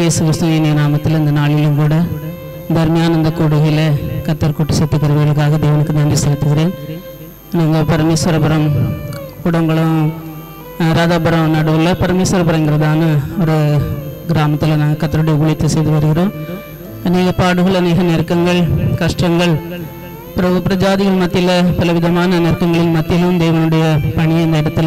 இயேசு கிறிஸ்துவின் நாமத்தில் இந்த நாளிலும் கூட இந்த அருமையான இந்த கூடுகையில் கத்தர் கூட்டு சேர்த்து கருவிகளுக்காக தேவனுக்கு நன்றி செலுத்துகிறேன் நாங்கள் பரமேஸ்வரபுரம் குடங்குளம் அஹ், ராதாபுரம் நடுவில் பரமேஸ்வரபுரங்கிறதான ஒரு கிராமத்தில் நாங்கள் கத்தருடைய ஊழியத்தை செய்து வருகிறோம் அநேக பாடுகள் அநேக நெருக்கங்கள் கஷ்டங்கள் பிரபு பிரஜாதிகள் மத்தியில் பலவிதமான நெருக்கங்களின் மத்தியிலும் தேவனுடைய பணியை இந்த இடத்துல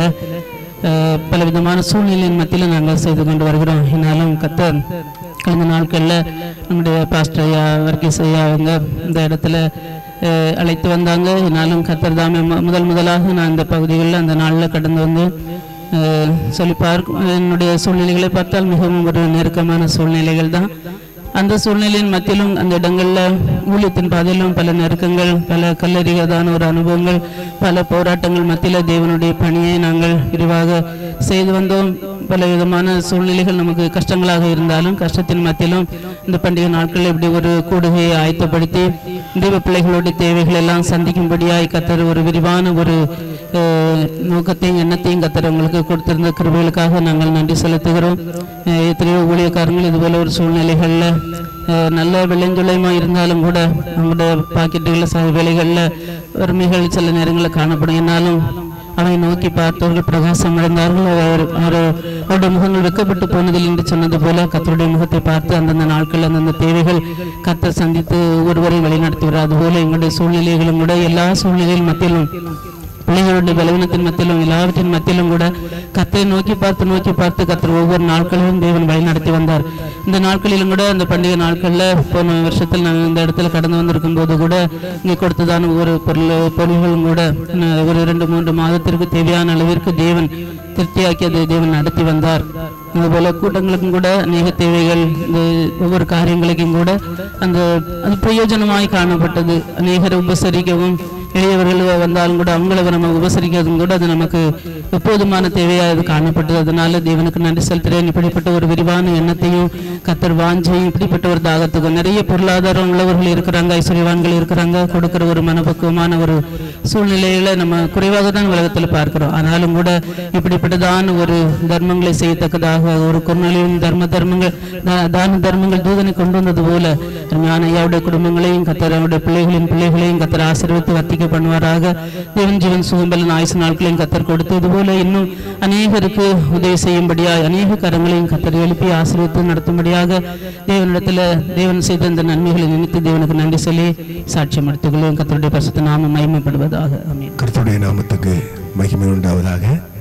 அஹ், பலவிதமான சூழ்நிலையின் மத்தியில் நாங்கள் செய்து கொண்டு வருகிறோம் என்னாலும் கத்தர் கடந்த நாட்களில் நம்முடைய பாஸ்டர் ஐயா வர்கீஸ் ஐயா அவங்க இந்த இடத்துல அஹ், அழைத்து வந்தாங்க என்னாலும் கத்தர் தாமே மு- முதல் முதலாக நான் இந்த பகுதிகளில் அந்த நாளில் கடந்து வந்து அஹ், சொல்லி பார்க்கும் என்னுடைய சூழ்நிலைகளை பார்த்தால் மிகவும் ஒரு நெருக்கமான சூழ்நிலைகள் தான் அந்த சூழ்நிலையின் மத்தியிலும் அந்த இடங்களில் ஊழியத்தின் பாதையிலும் பல நெருக்கங்கள் பல கல்லறிகதான ஒரு அனுபவங்கள் பல போராட்டங்கள் மத்தியில் தேவனுடைய பணியை நாங்கள் விரிவாக செய்து வந்தோம் பல விதமான சூழ்நிலைகள் நமக்கு கஷ்டங்களாக இருந்தாலும் கஷ்டத்தின் மத்தியிலும் இந்த பண்டிகை நாட்களில் இப்படி ஒரு கூடுகையை ஆயத்தப்படுத்தி தெய்வ பிள்ளைகளுடைய தேவைகள் எல்லாம் சந்திக்கும்படியாய் கத்தர் ஒரு விரிவான ஒரு அஹ், நோக்கத்தையும் எண்ணத்தையும் கத்தர் உங்களுக்கு கொடுத்திருந்த கிருபைகளுக்காக நாங்கள் நன்றி செலுத்துகிறோம் அஹ், எத்தனையோ ஊழியக்காரங்கள் இதுபோல ஒரு சூழ்நிலைகளில் அஹ், நல்ல விளைஞ்சுளைமா இருந்தாலும் கூட அவங்களுடைய பாக்கெட்டுகளில் சில வேலைகளில் வறுமைகள் சில நேரங்களில் காணப்படும் என்னாலும் அவனை நோக்கி பார்த்தவர்கள் பிரகாசம் அடைந்தார்கள் அவர் அவர் அவருடைய முகங்கள் வெக்கப்பட்டு போனதில் என்று சொன்னது போல கத்தருடைய முகத்தை பார்த்து அந்தந்த நாட்கள் அந்தந்த தேவைகள் கத்தர் சந்தித்து ஒருவரையும் வழிநடத்துகிறார் அதுபோல எங்களுடைய சூழ்நிலைகளும் கூட எல்லா சூழ்நிலையின் மத்தியிலும் பிள்ளைகளுடைய பலவீனத்தின் மத்தியிலும் எல்லாவற்றின் மத்தியிலும் கூட கத்தை நோக்கி பார்த்து நோக்கி பார்த்து கத்தர் ஒவ்வொரு நாட்களிலும் தேவன் வழி நடத்தி வந்தார் இந்த நாட்களிலும் கூட இந்த பண்டிகை நாட்களில் போன வருஷத்தில் நாங்கள் இந்த இடத்துல கடந்து வந்திருக்கும் போது கூட இங்கே கொடுத்ததான ஒவ்வொரு பொருள் பொருள்களும் கூட அஹ், ஒரு இரண்டு மூன்று மாதத்திற்கு தேவையான அளவிற்கு தேவன் திருப்தியாக்கி அதை தேவன் நடத்தி வந்தார் அதுபோல கூட்டங்களுக்கும் கூட அநேக தேவைகள் இந்த ஒவ்வொரு காரியங்களுக்கும் கூட அந்த அது பிரயோஜனமாய் காணப்பட்டது அநேகரை உபசரிக்கவும் எளியவர்கள் வந்தாலும் கூட அவங்கள நம்ம உபசரிக்கிறதும் கூட அது நமக்கு எப்போதுமான தேவையாக அது காணப்பட்டது அதனால தேவனுக்கு நன்றி செலுத்துகிறேன் இப்படிப்பட்ட ஒரு விரிவான எண்ணத்தையும் கத்தர் வாஞ்சையும் இப்படிப்பட்ட ஒரு தாகத்துக்கும் நிறைய பொருளாதாரம் உள்ளவர்கள் இருக்கிறாங்க ஐஸ்வர்யவான்கள் இருக்கிறாங்க கொடுக்கிற ஒரு மனப்பக்குவமான ஒரு சூழ்நிலையில நம்ம குறைவாக தான் உலகத்தில் பார்க்கிறோம் ஆனாலும் கூட இப்படிப்பட்டதான ஒரு தர்மங்களை செய்யத்தக்கதாக ஒரு கொர்நாளியும் தர்ம தர்மங்கள் தா- தான தர்மங்கள் தூதனை கொண்டு வந்தது போல ஞான ஐயாவுடைய குடும்பங்களையும் கத்தர் அவருடைய பிள்ளைகளின் பிள்ளைகளையும் கத்தர் ஆசீர்வதித்து வர்த்திக்க பண்ணுவாராக தேவன் ஜீவன் சுகம்பலன் ஆயுசு நாட்களையும் கத்தர் கொடுத்து இதுபோல இன்னும் அநேகருக்கு உதவி செய்யும்படியாய் அநேக கரங்களையும் கத்தர் எழுப்பி ஆசீர்வதித்து நடத்தும்படியாக தேவனிடத்துல தேவன் செய்த இந்த நன்மைகளை நினைத்து தேவனுக்கு நன்றி சொல்லி சாட்சியம் எடுத்துக்கொள்ளும் கத்தருடைய பரிசுத்த நாமம் மகிமைப்படுவதாக ஆமென் கர்த்தருடைய நாமத்துக்கு மகிமை உண்டாவதாக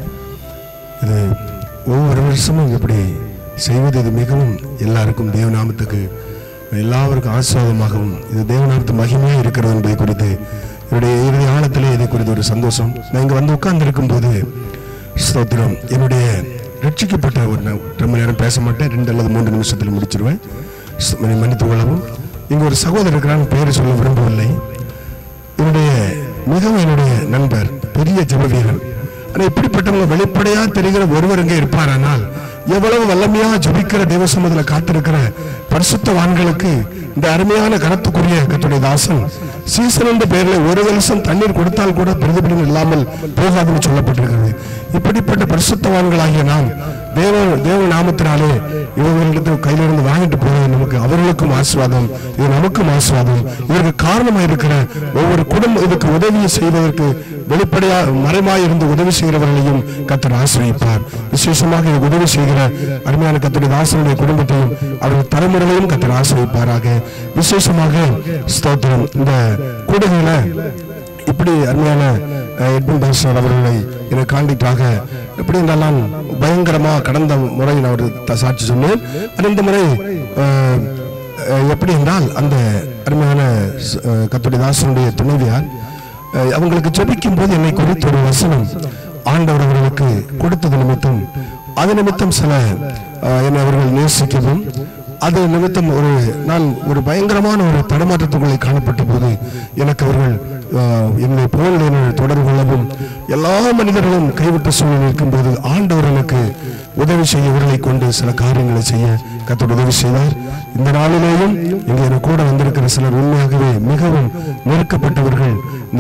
இது ஒவ்வொரு வருஷமும் இப்படி செய்வது இது மிகவும் எல்லாருக்கும் தேவநாமத்துக்கு எல்லாருக்கும் ஆசீர்வாதமாகவும் இது தேவநாமத்து மகிமையாக இருக்கிறது என்பதை குறித்து என்னுடைய இறுதி ஆழத்திலே இதை குறித்து ஒரு சந்தோஷம் நான் இங்கே வந்து உட்கார்ந்திருக்கும் போது ஸ்தோத்திரம் என்னுடைய ரட்சிக்கப்பட்ட ஒரு ந- ரொம்ப நேரம் பேச மாட்டேன் ரெண்டு அல்லது மூன்று நிமிஷத்தில் முடிச்சிருவேன் ஸ்- மன்னி- மன்னித்துக் கொள்ளவும் இங்கே ஒரு சகோதரர் இருக்கிறான் பெயரை சொல்ல விரும்பவில்லை என்னுடைய மிகவும் என்னுடைய நண்பர் பெரிய ஜெப வீரன் ஆனால் இப்படிப்பட்டவங்க வெளிப்படையா தெரிகிற ஒருவர் இங்கே இருப்பாரானால் எவ்வளவு வல்லமையா ஜெபிக்கிற தேவசமத்தில் காத்திருக்கிற பரிசுத்தவான்களுக்கு இந்த அருமையான கரத்துக்குரிய கத்துடைய தாசன் சீசன் என்ற பெயரில் ஒரு கலசம் தண்ணீர் கொடுத்தால் கூட பிரதிபலன் இல்லாமல் போகாதுன்னு சொல்லப்பட்டிருக்கிறது இப்படிப்பட்ட பரிசுத்தவான்களாகிய நாம் தேவ தேவ நாமத்தினாலே இவர்களிடத்தில் கையிலிருந்து வாங்கிட்டு போறது நமக்கு அவர்களுக்கும் ஆசீர்வாதம் இது நமக்கும் ஆசீர்வாதம் இதற்கு காரணமாக இருக்கிற ஒவ்வொரு குடும்பம் இதுக்கு உதவி செய்வதற்கு வெளிப்படையா மறைமாய் இருந்து உதவி செய்கிறவர்களையும் கத்தர் ஆசிரியப்பார் விசேஷமாக இதுக்கு உதவி செய்கிற அருமையான கத்தருடைய தாசனுடைய குடும்பத்தையும் அவர்கள் தலைமுறைகளையும் கத்தர் ஆசிரியப்பாராக விசேஷமாக ஸ்தோத்திரம் இந்த கூடுகையில இப்படி அருமையான அஹ், எட்வின் பாஸ்டர் அவர்களை எனக்கு காண்டிட்டாக எப்படி என்றால் பயங்கரமா கடந்த முறை நான் ஒரு த- சாட்சி சொன்னேன் ஆனால் இந்த முறை அஹ், அஹ், எப்படி என்றால் அந்த அருமையான ஸ்- அஹ், கர்த்தருடைய தாசனுடைய துணைவியார் அஹ், அவங்களுக்கு ஜெபிக்கும் போது என்னை குறித்து ஒரு வசனம் ஆண்டவர் அவர்களுக்கு கொடுத்தது நிமித்தம் அது நிமித்தம் சில அஹ், என்னை அவர்கள் நேசிக்கவும் அது நிமித்தம் ஒரு நான் ஒரு பயங்கரமான ஒரு தடமாற்றத்துக்குள்ளே காணப்பட்ட போது எனக்கு அவர்கள் ஆஹ், என்னை போல் என்னை தொடர்பு கொள்ளவும் எல்லா மனிதர்களும் கைவிட்ட சூழல் இருக்கும்போது ஆண்டவர் எனக்கு உதவி செய்ய இவர்களை கொண்டு சில காரியங்களை செய்ய கத்தோடு உதவி செய்தார் இந்த நாளிலேயும் இங்கே எனக்கு கூட வந்திருக்கிற சிலர் உண்மையாகவே மிகவும் நெருக்கப்பட்டவர்கள் இந்த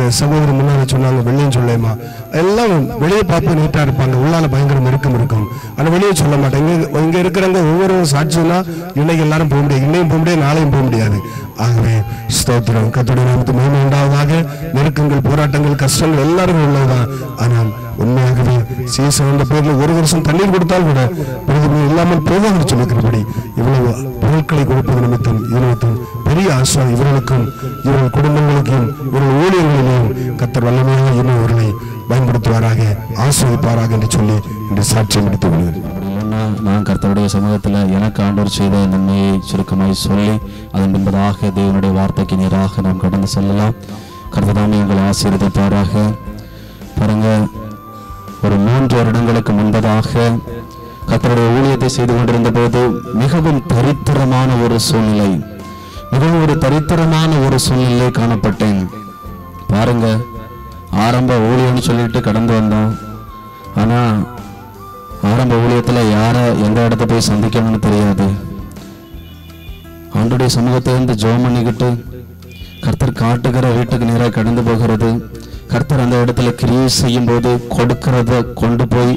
சகோதரி முன்னாடி சொன்னாங்க வெள்ளையும் சொல்லேமா எல்லாம் வெளியே பார்ப்ப நீட்டா இருப்பாங்க உள்ளால பயங்கர நெருக்கம் இருக்கும் ஆனா வெளியே சொல்ல மாட்டாங்க இங்க இங்க இருக்கிறவங்க ஒவ்வொரு சாட்சினா இன்னைக்கு எல்லாரும் போக முடியாது இன்னையும் போக முடியாது நாளையும் போக முடியாது ஆகவே ஸ்தோத்திரம் கத்துடைய நாமத்து மகிமை உண்டாவதாக நெருக்கங்கள் போராட்டங்கள் கஷ்டங்கள் எல்லாரும் உள்ளதுதான் ஆனால் உண்மையாகவே சீசன் என்ற பேர்ல ஒரு வருஷம் தண்ணீர் கொடுத்தால் கூட பிரதிபலன் இல்லாமல் போகாது சொல்லுகிறபடி இவ்வளவு பொருட்களை கொடுப்பது நிமித்தம் இது நிமித்தம் பெரிய ஆசிரம் இவர்களுக்கும் இவர்கள் குடும்பங்களுக்கும் இவர்கள் ஊழியர்களிலேயும் கத்தர் வல்லமையாக இன்னும் அவர்களை பயன்படுத்துவாராக ஆசிரியப்பாராக என்று சொல்லி இன்று சாட்சியம் முடித்துக் கொள்கிறேன் அப்படி இல்லைன்னா நான் கர்த்தருடைய சமூகத்தில் எனக்கு ஆண்டவர் செய்த நன்மையை சுருக்கமாய் சொல்லி அதன் பின்பதாக தேவனுடைய வார்த்தைக்கு நேராக நாம் கடந்து செல்லலாம் கர்த்ததாமே எங்களை ஆசீர்வதிப்பாராக பாருங்க ஒரு மூன்று வருடங்களுக்கு முன்பதாக கர்த்தருடைய ஊழியத்தை செய்து கொண்டிருந்த போது மிகவும் தரித்திரமான ஒரு சூழ்நிலை மிகவும் ஒரு தரித்திரமான ஒரு சூழ்நிலை காணப்பட்டேன் பாருங்க ஆரம்ப ஊழியம்னு சொல்லிட்டு கடந்து வந்தோம் ஆனா ஆரம்ப ஊழியத்துல யாரை எந்த இடத்த போய் சந்திக்கணும்னு தெரியாது ஆண்டுடைய சமூகத்தை இருந்து ஜெபம் பண்ணிக்கிட்டு கர்த்தர் காட்டுகிற வீட்டுக்கு நேராக கடந்து போகிறது கர்த்தர் அந்த இடத்துல கிரியை செய்யும் போது கொடுக்கிறத கொண்டு போய்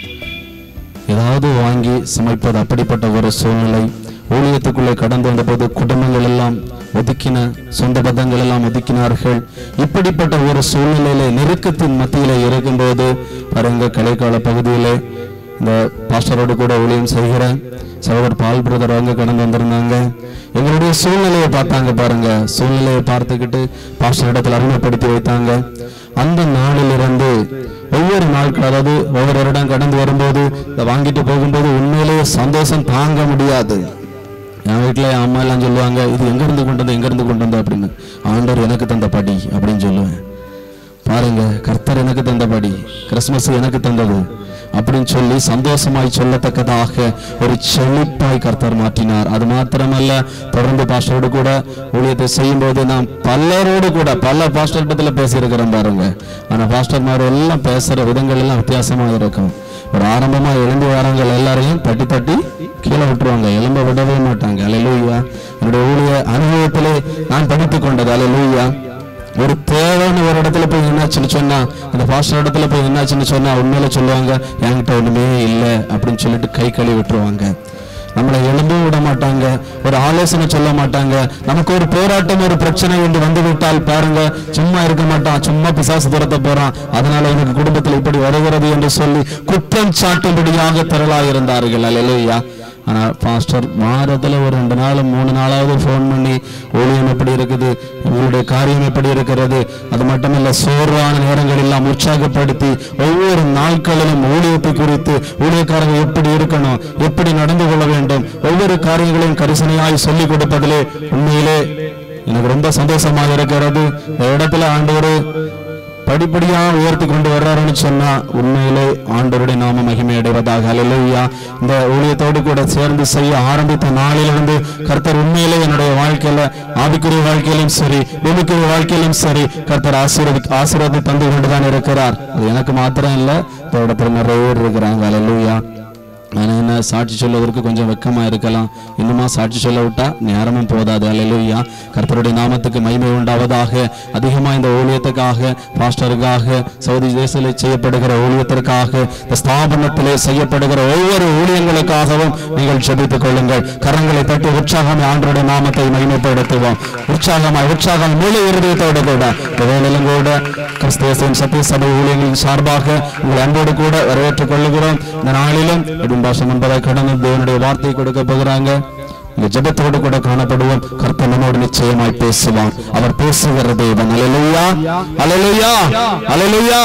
ஏதாவது வாங்கி சமைப்பது அப்படிப்பட்ட ஒரு சூழ்நிலை ஊழியத்துக்குள்ளே கடந்து வந்தபோது குடும்பங்கள் எல்லாம் ஒதுக்கின சொந்த பந்தங்கள் எல்லாம் ஒதுக்கினார்கள் இப்படிப்பட்ட ஒரு சூழ்நிலையில நெருக்கத்தின் மத்தியில இருக்கும்போது பாருங்க கலைக்கால பகுதியிலே இந்த பாஸ்டரோடு கூட ஊழியம் செய்கிற சகோதரர் பால் பிரதர் அவங்க கடந்து வந்திருந்தாங்க எங்களுடைய சூழ்நிலையை பார்த்தாங்க பாருங்க சூழ்நிலையை பார்த்துக்கிட்டு பாஸ்டர் இடத்துல அறிமுகப்படுத்தி வைத்தாங்க அந்த நாளிலிருந்து ஒவ்வொரு நாட்கள் அதாவது ஒவ்வொரு இடம் கடந்து வரும்போது இதை வாங்கிட்டு போகும்போது உண்மையிலேயே சந்தோஷம் தாங்க முடியாது என் வீட்டில் என் அம்மா எல்லாம் சொல்லுவாங்க இது எங்க இருந்து கொண்டு வந்து எங்க இருந்து கொண்டு வந்த அப்படின்னு ஆண்டவர் எனக்கு தந்த படி அப்படின்னு சொல்லுவேன் பாருங்க கர்த்தர் எனக்கு தந்த படி கிறிஸ்மஸ் எனக்கு தந்தது அப்படின்னு சொல்லி சந்தோஷமாய் சொல்லத்தக்கதாக ஒரு செழிப்பாய் கர்த்தர் மாற்றினார் அது மாத்திரமல்ல தொடர்ந்து பாஸ்டரோடு கூட ஊழியத்தை செய்யும் போது நான் பலரோடு கூட பல பாஸ்டர் இடத்துல பேசியிருக்கிறேன் பாருங்க ஆனா பாஸ்டர்மார் எல்லாம் பேசுற விதங்கள் எல்லாம் வித்தியாசமா இருக்கும் ஒரு ஆரம்பமா எழுந்து வாரங்கள் எல்லாரையும் தட்டி தட்டி கீழே விட்டுருவாங்க எலும்ப விடவே மாட்டாங்க அலையிலூயா என்னுடைய ஊழிய அனுபவத்திலே நான் படித்துக் கொண்டது அலையிலூயா ஒரு தேவையான ஒரு இடத்துல போய் என்னாச்சுன்னு சொன்னா அந்த பாஸ்டர் இடத்துல போய் என்னாச்சுன்னு சொன்னா உண்மையில சொல்லுவாங்க என்கிட்ட ஒண்ணுமே இல்லை அப்படின்னு சொல்லிட்டு கை கழுவி விட்டுருவாங்க நம்மளை எழும்பவும் விட மாட்டாங்க ஒரு ஆலோசனை சொல்ல மாட்டாங்க நமக்கு ஒரு போராட்டம் ஒரு பிரச்சனை என்று வந்து விட்டால் பாருங்க சும்மா இருக்க மாட்டான் சும்மா பிசாசு துரத்த போறான் அதனால எனக்கு குடும்பத்தில் இப்படி வருகிறது என்று சொல்லி குற்றம் சாட்டும்படியாக திரளாக இருந்தார்கள் அல்லையா ஆனா பாஸ்டர் மாதத்துல ஒரு ரெண்டு நாள் மூணு நாளாவது ஃபோன் பண்ணி ஊழியம் எப்படி இருக்குது உங்களுடைய காரியம் எப்படி இருக்கிறது அது மட்டுமல்ல சோர்வான நேரங்கள் எல்லாம் உற்சாகப்படுத்தி ஒவ்வொரு நாட்களிலும் ஊழியத்தை குறித்து ஊழியக்காரங்க எப்படி இருக்கணும் எப்படி நடந்து கொள்ள வேண்டும் ஒவ்வொரு காரியங்களையும் கரிசனையாய் சொல்லிக் கொடுப்பதிலே உண்மையிலே எனக்கு ரொம்ப சந்தோஷமாக இருக்கிறது இந்த இடத்துல ஆண்டவர் படிப்படியா உயர்த்தி கொண்டு வர்றாருன்னு சொன்னா உண்மையிலே ஆண்டவருடைய நாம மகிமை அடைவதாக அல்லேலூயா இந்த ஊழியத்தோடு கூட சேர்ந்து செய்ய ஆரம்பித்த நாளிலிருந்து கர்த்தர் உண்மையிலே என்னுடைய வாழ்க்கையில ஆவிக்குரிய வாழ்க்கையிலும் சரி பூமிக்குரிய வாழ்க்கையிலும் சரி கர்த்தர் ஆசீர்வதி ஆசீர்வாதத்தை தந்து கொண்டுதான் இருக்கிறார் அது எனக்கு மாத்திரம் இல்ல இந்த இடத்துல நிறைய பேர் இருக்கிறாங்க அல்லேலூயா நான் என்ன சாட்சி சொல்வதற்கு கொஞ்சம் வெக்கமா இருக்கலாம் இன்னுமா சாட்சி சொல்ல விட்டா நேரமும் போதாது அல்லேலூயா கர்த்தருடைய நாமத்துக்கு மகிமை உண்டாவதாக அதிகமா இந்த ஊழியத்துக்காக பாஸ்டருக்காக சவுதி தேசத்தில் செய்யப்படுகிற ஊழியத்திற்காக இந்த ஸ்தாபனத்திலே செய்யப்படுகிற ஒவ்வொரு ஊழியங்களுக்காகவும் நீங்கள் ஜெபித்துக் கொள்ளுங்கள் கரங்களை தட்டி உற்சாகமே ஆண்டருடைய நாமத்தை மகிமைப்படுத்துவோம் உற்சாகமாய் உற்சாகம் முழு இருதயத்தோடு கூட இந்த வேளையிலும் கூட கிறிஸ்தேசின் சத்திய சபை ஊழியர்களின் சார்பாக உங்கள் அன்போடு கூட வரவேற்றுக் கொள்ளுகிறோம் இந்த நாளிலும் குடும்பாசம் என்பதை கடந்து தேவனுடைய வார்த்தை கொடுக்க போகிறாங்க இந்த ஜெபத்தோடு கூட காணப்படுவோம் கர்த்தர் நம்மோடு நிச்சயமாய் பேசுவான் அவர் பேசுகிற தேவன் அலலுயா அலலுயா அலலுயா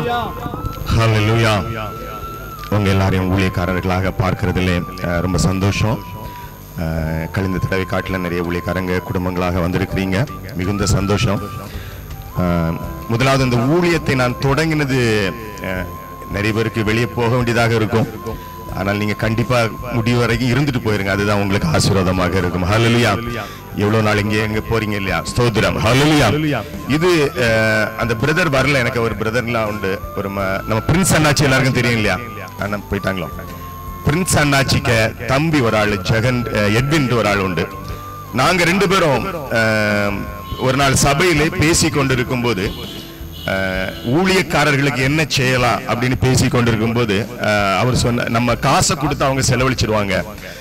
ஹalleluya உங்க எல்லாரையும் ஊழியக்காரர்களாக பார்க்கறதுல அஹ், ரொம்ப சந்தோஷம் அஹ், கழிந்த தடவை காட்டில் நிறைய ஊழியக்காரங்க குடும்பங்களாக வந்திருக்கிறீங்க மிகுந்த சந்தோஷம் அஹ், முதலாவது இந்த ஊழியத்தை நான் தொடங்கினது அஹ், நிறைய பேருக்கு வெளியே போக வேண்டியதாக இருக்கும் ஆனால் நீங்க கண்டிப்பா முடிவு வரைக்கும் இருந்துட்டு போயிருங்க அதுதான் உங்களுக்கு ஆசீர்வாதமாக இருக்கும் ஹalleluya எவ்வளவு நாள் இங்கே எங்க போறீங்க இல்லையா ஸ்தோத்திரம் ஹalleluya இது அஹ், அந்த பிரதர் வரல எனக்கு ஒரு பிரதர்லாம் உண்டு ஒரு ம- நம்ம பிரின்ஸ் அண்ணாச்சி எல்லாருக்கும் தெரியும் இல்லையா அண்ணா போயிட்டாங்களோ பிரின்ஸ் அண்ணாச்சிக்க தம்பி ஒரு ஆள் ஜெகன் அஹ், எட்வின் ஒரு ஆள் உண்டு நாங்க ரெண்டு பேரும் அஹ், ஒரு நாள் சபையிலே பேசி கொண்டிருக்கும் போது அஹ், ஊழியக்காரர்களுக்கு என்ன செய்யலாம் அப்படின்னு பேசி கொண்டிருக்கும் போது அஹ், அவர் சொன்ன நம்ம காசை கொடுத்து அவங்க செலவழிச்சிருவாங்க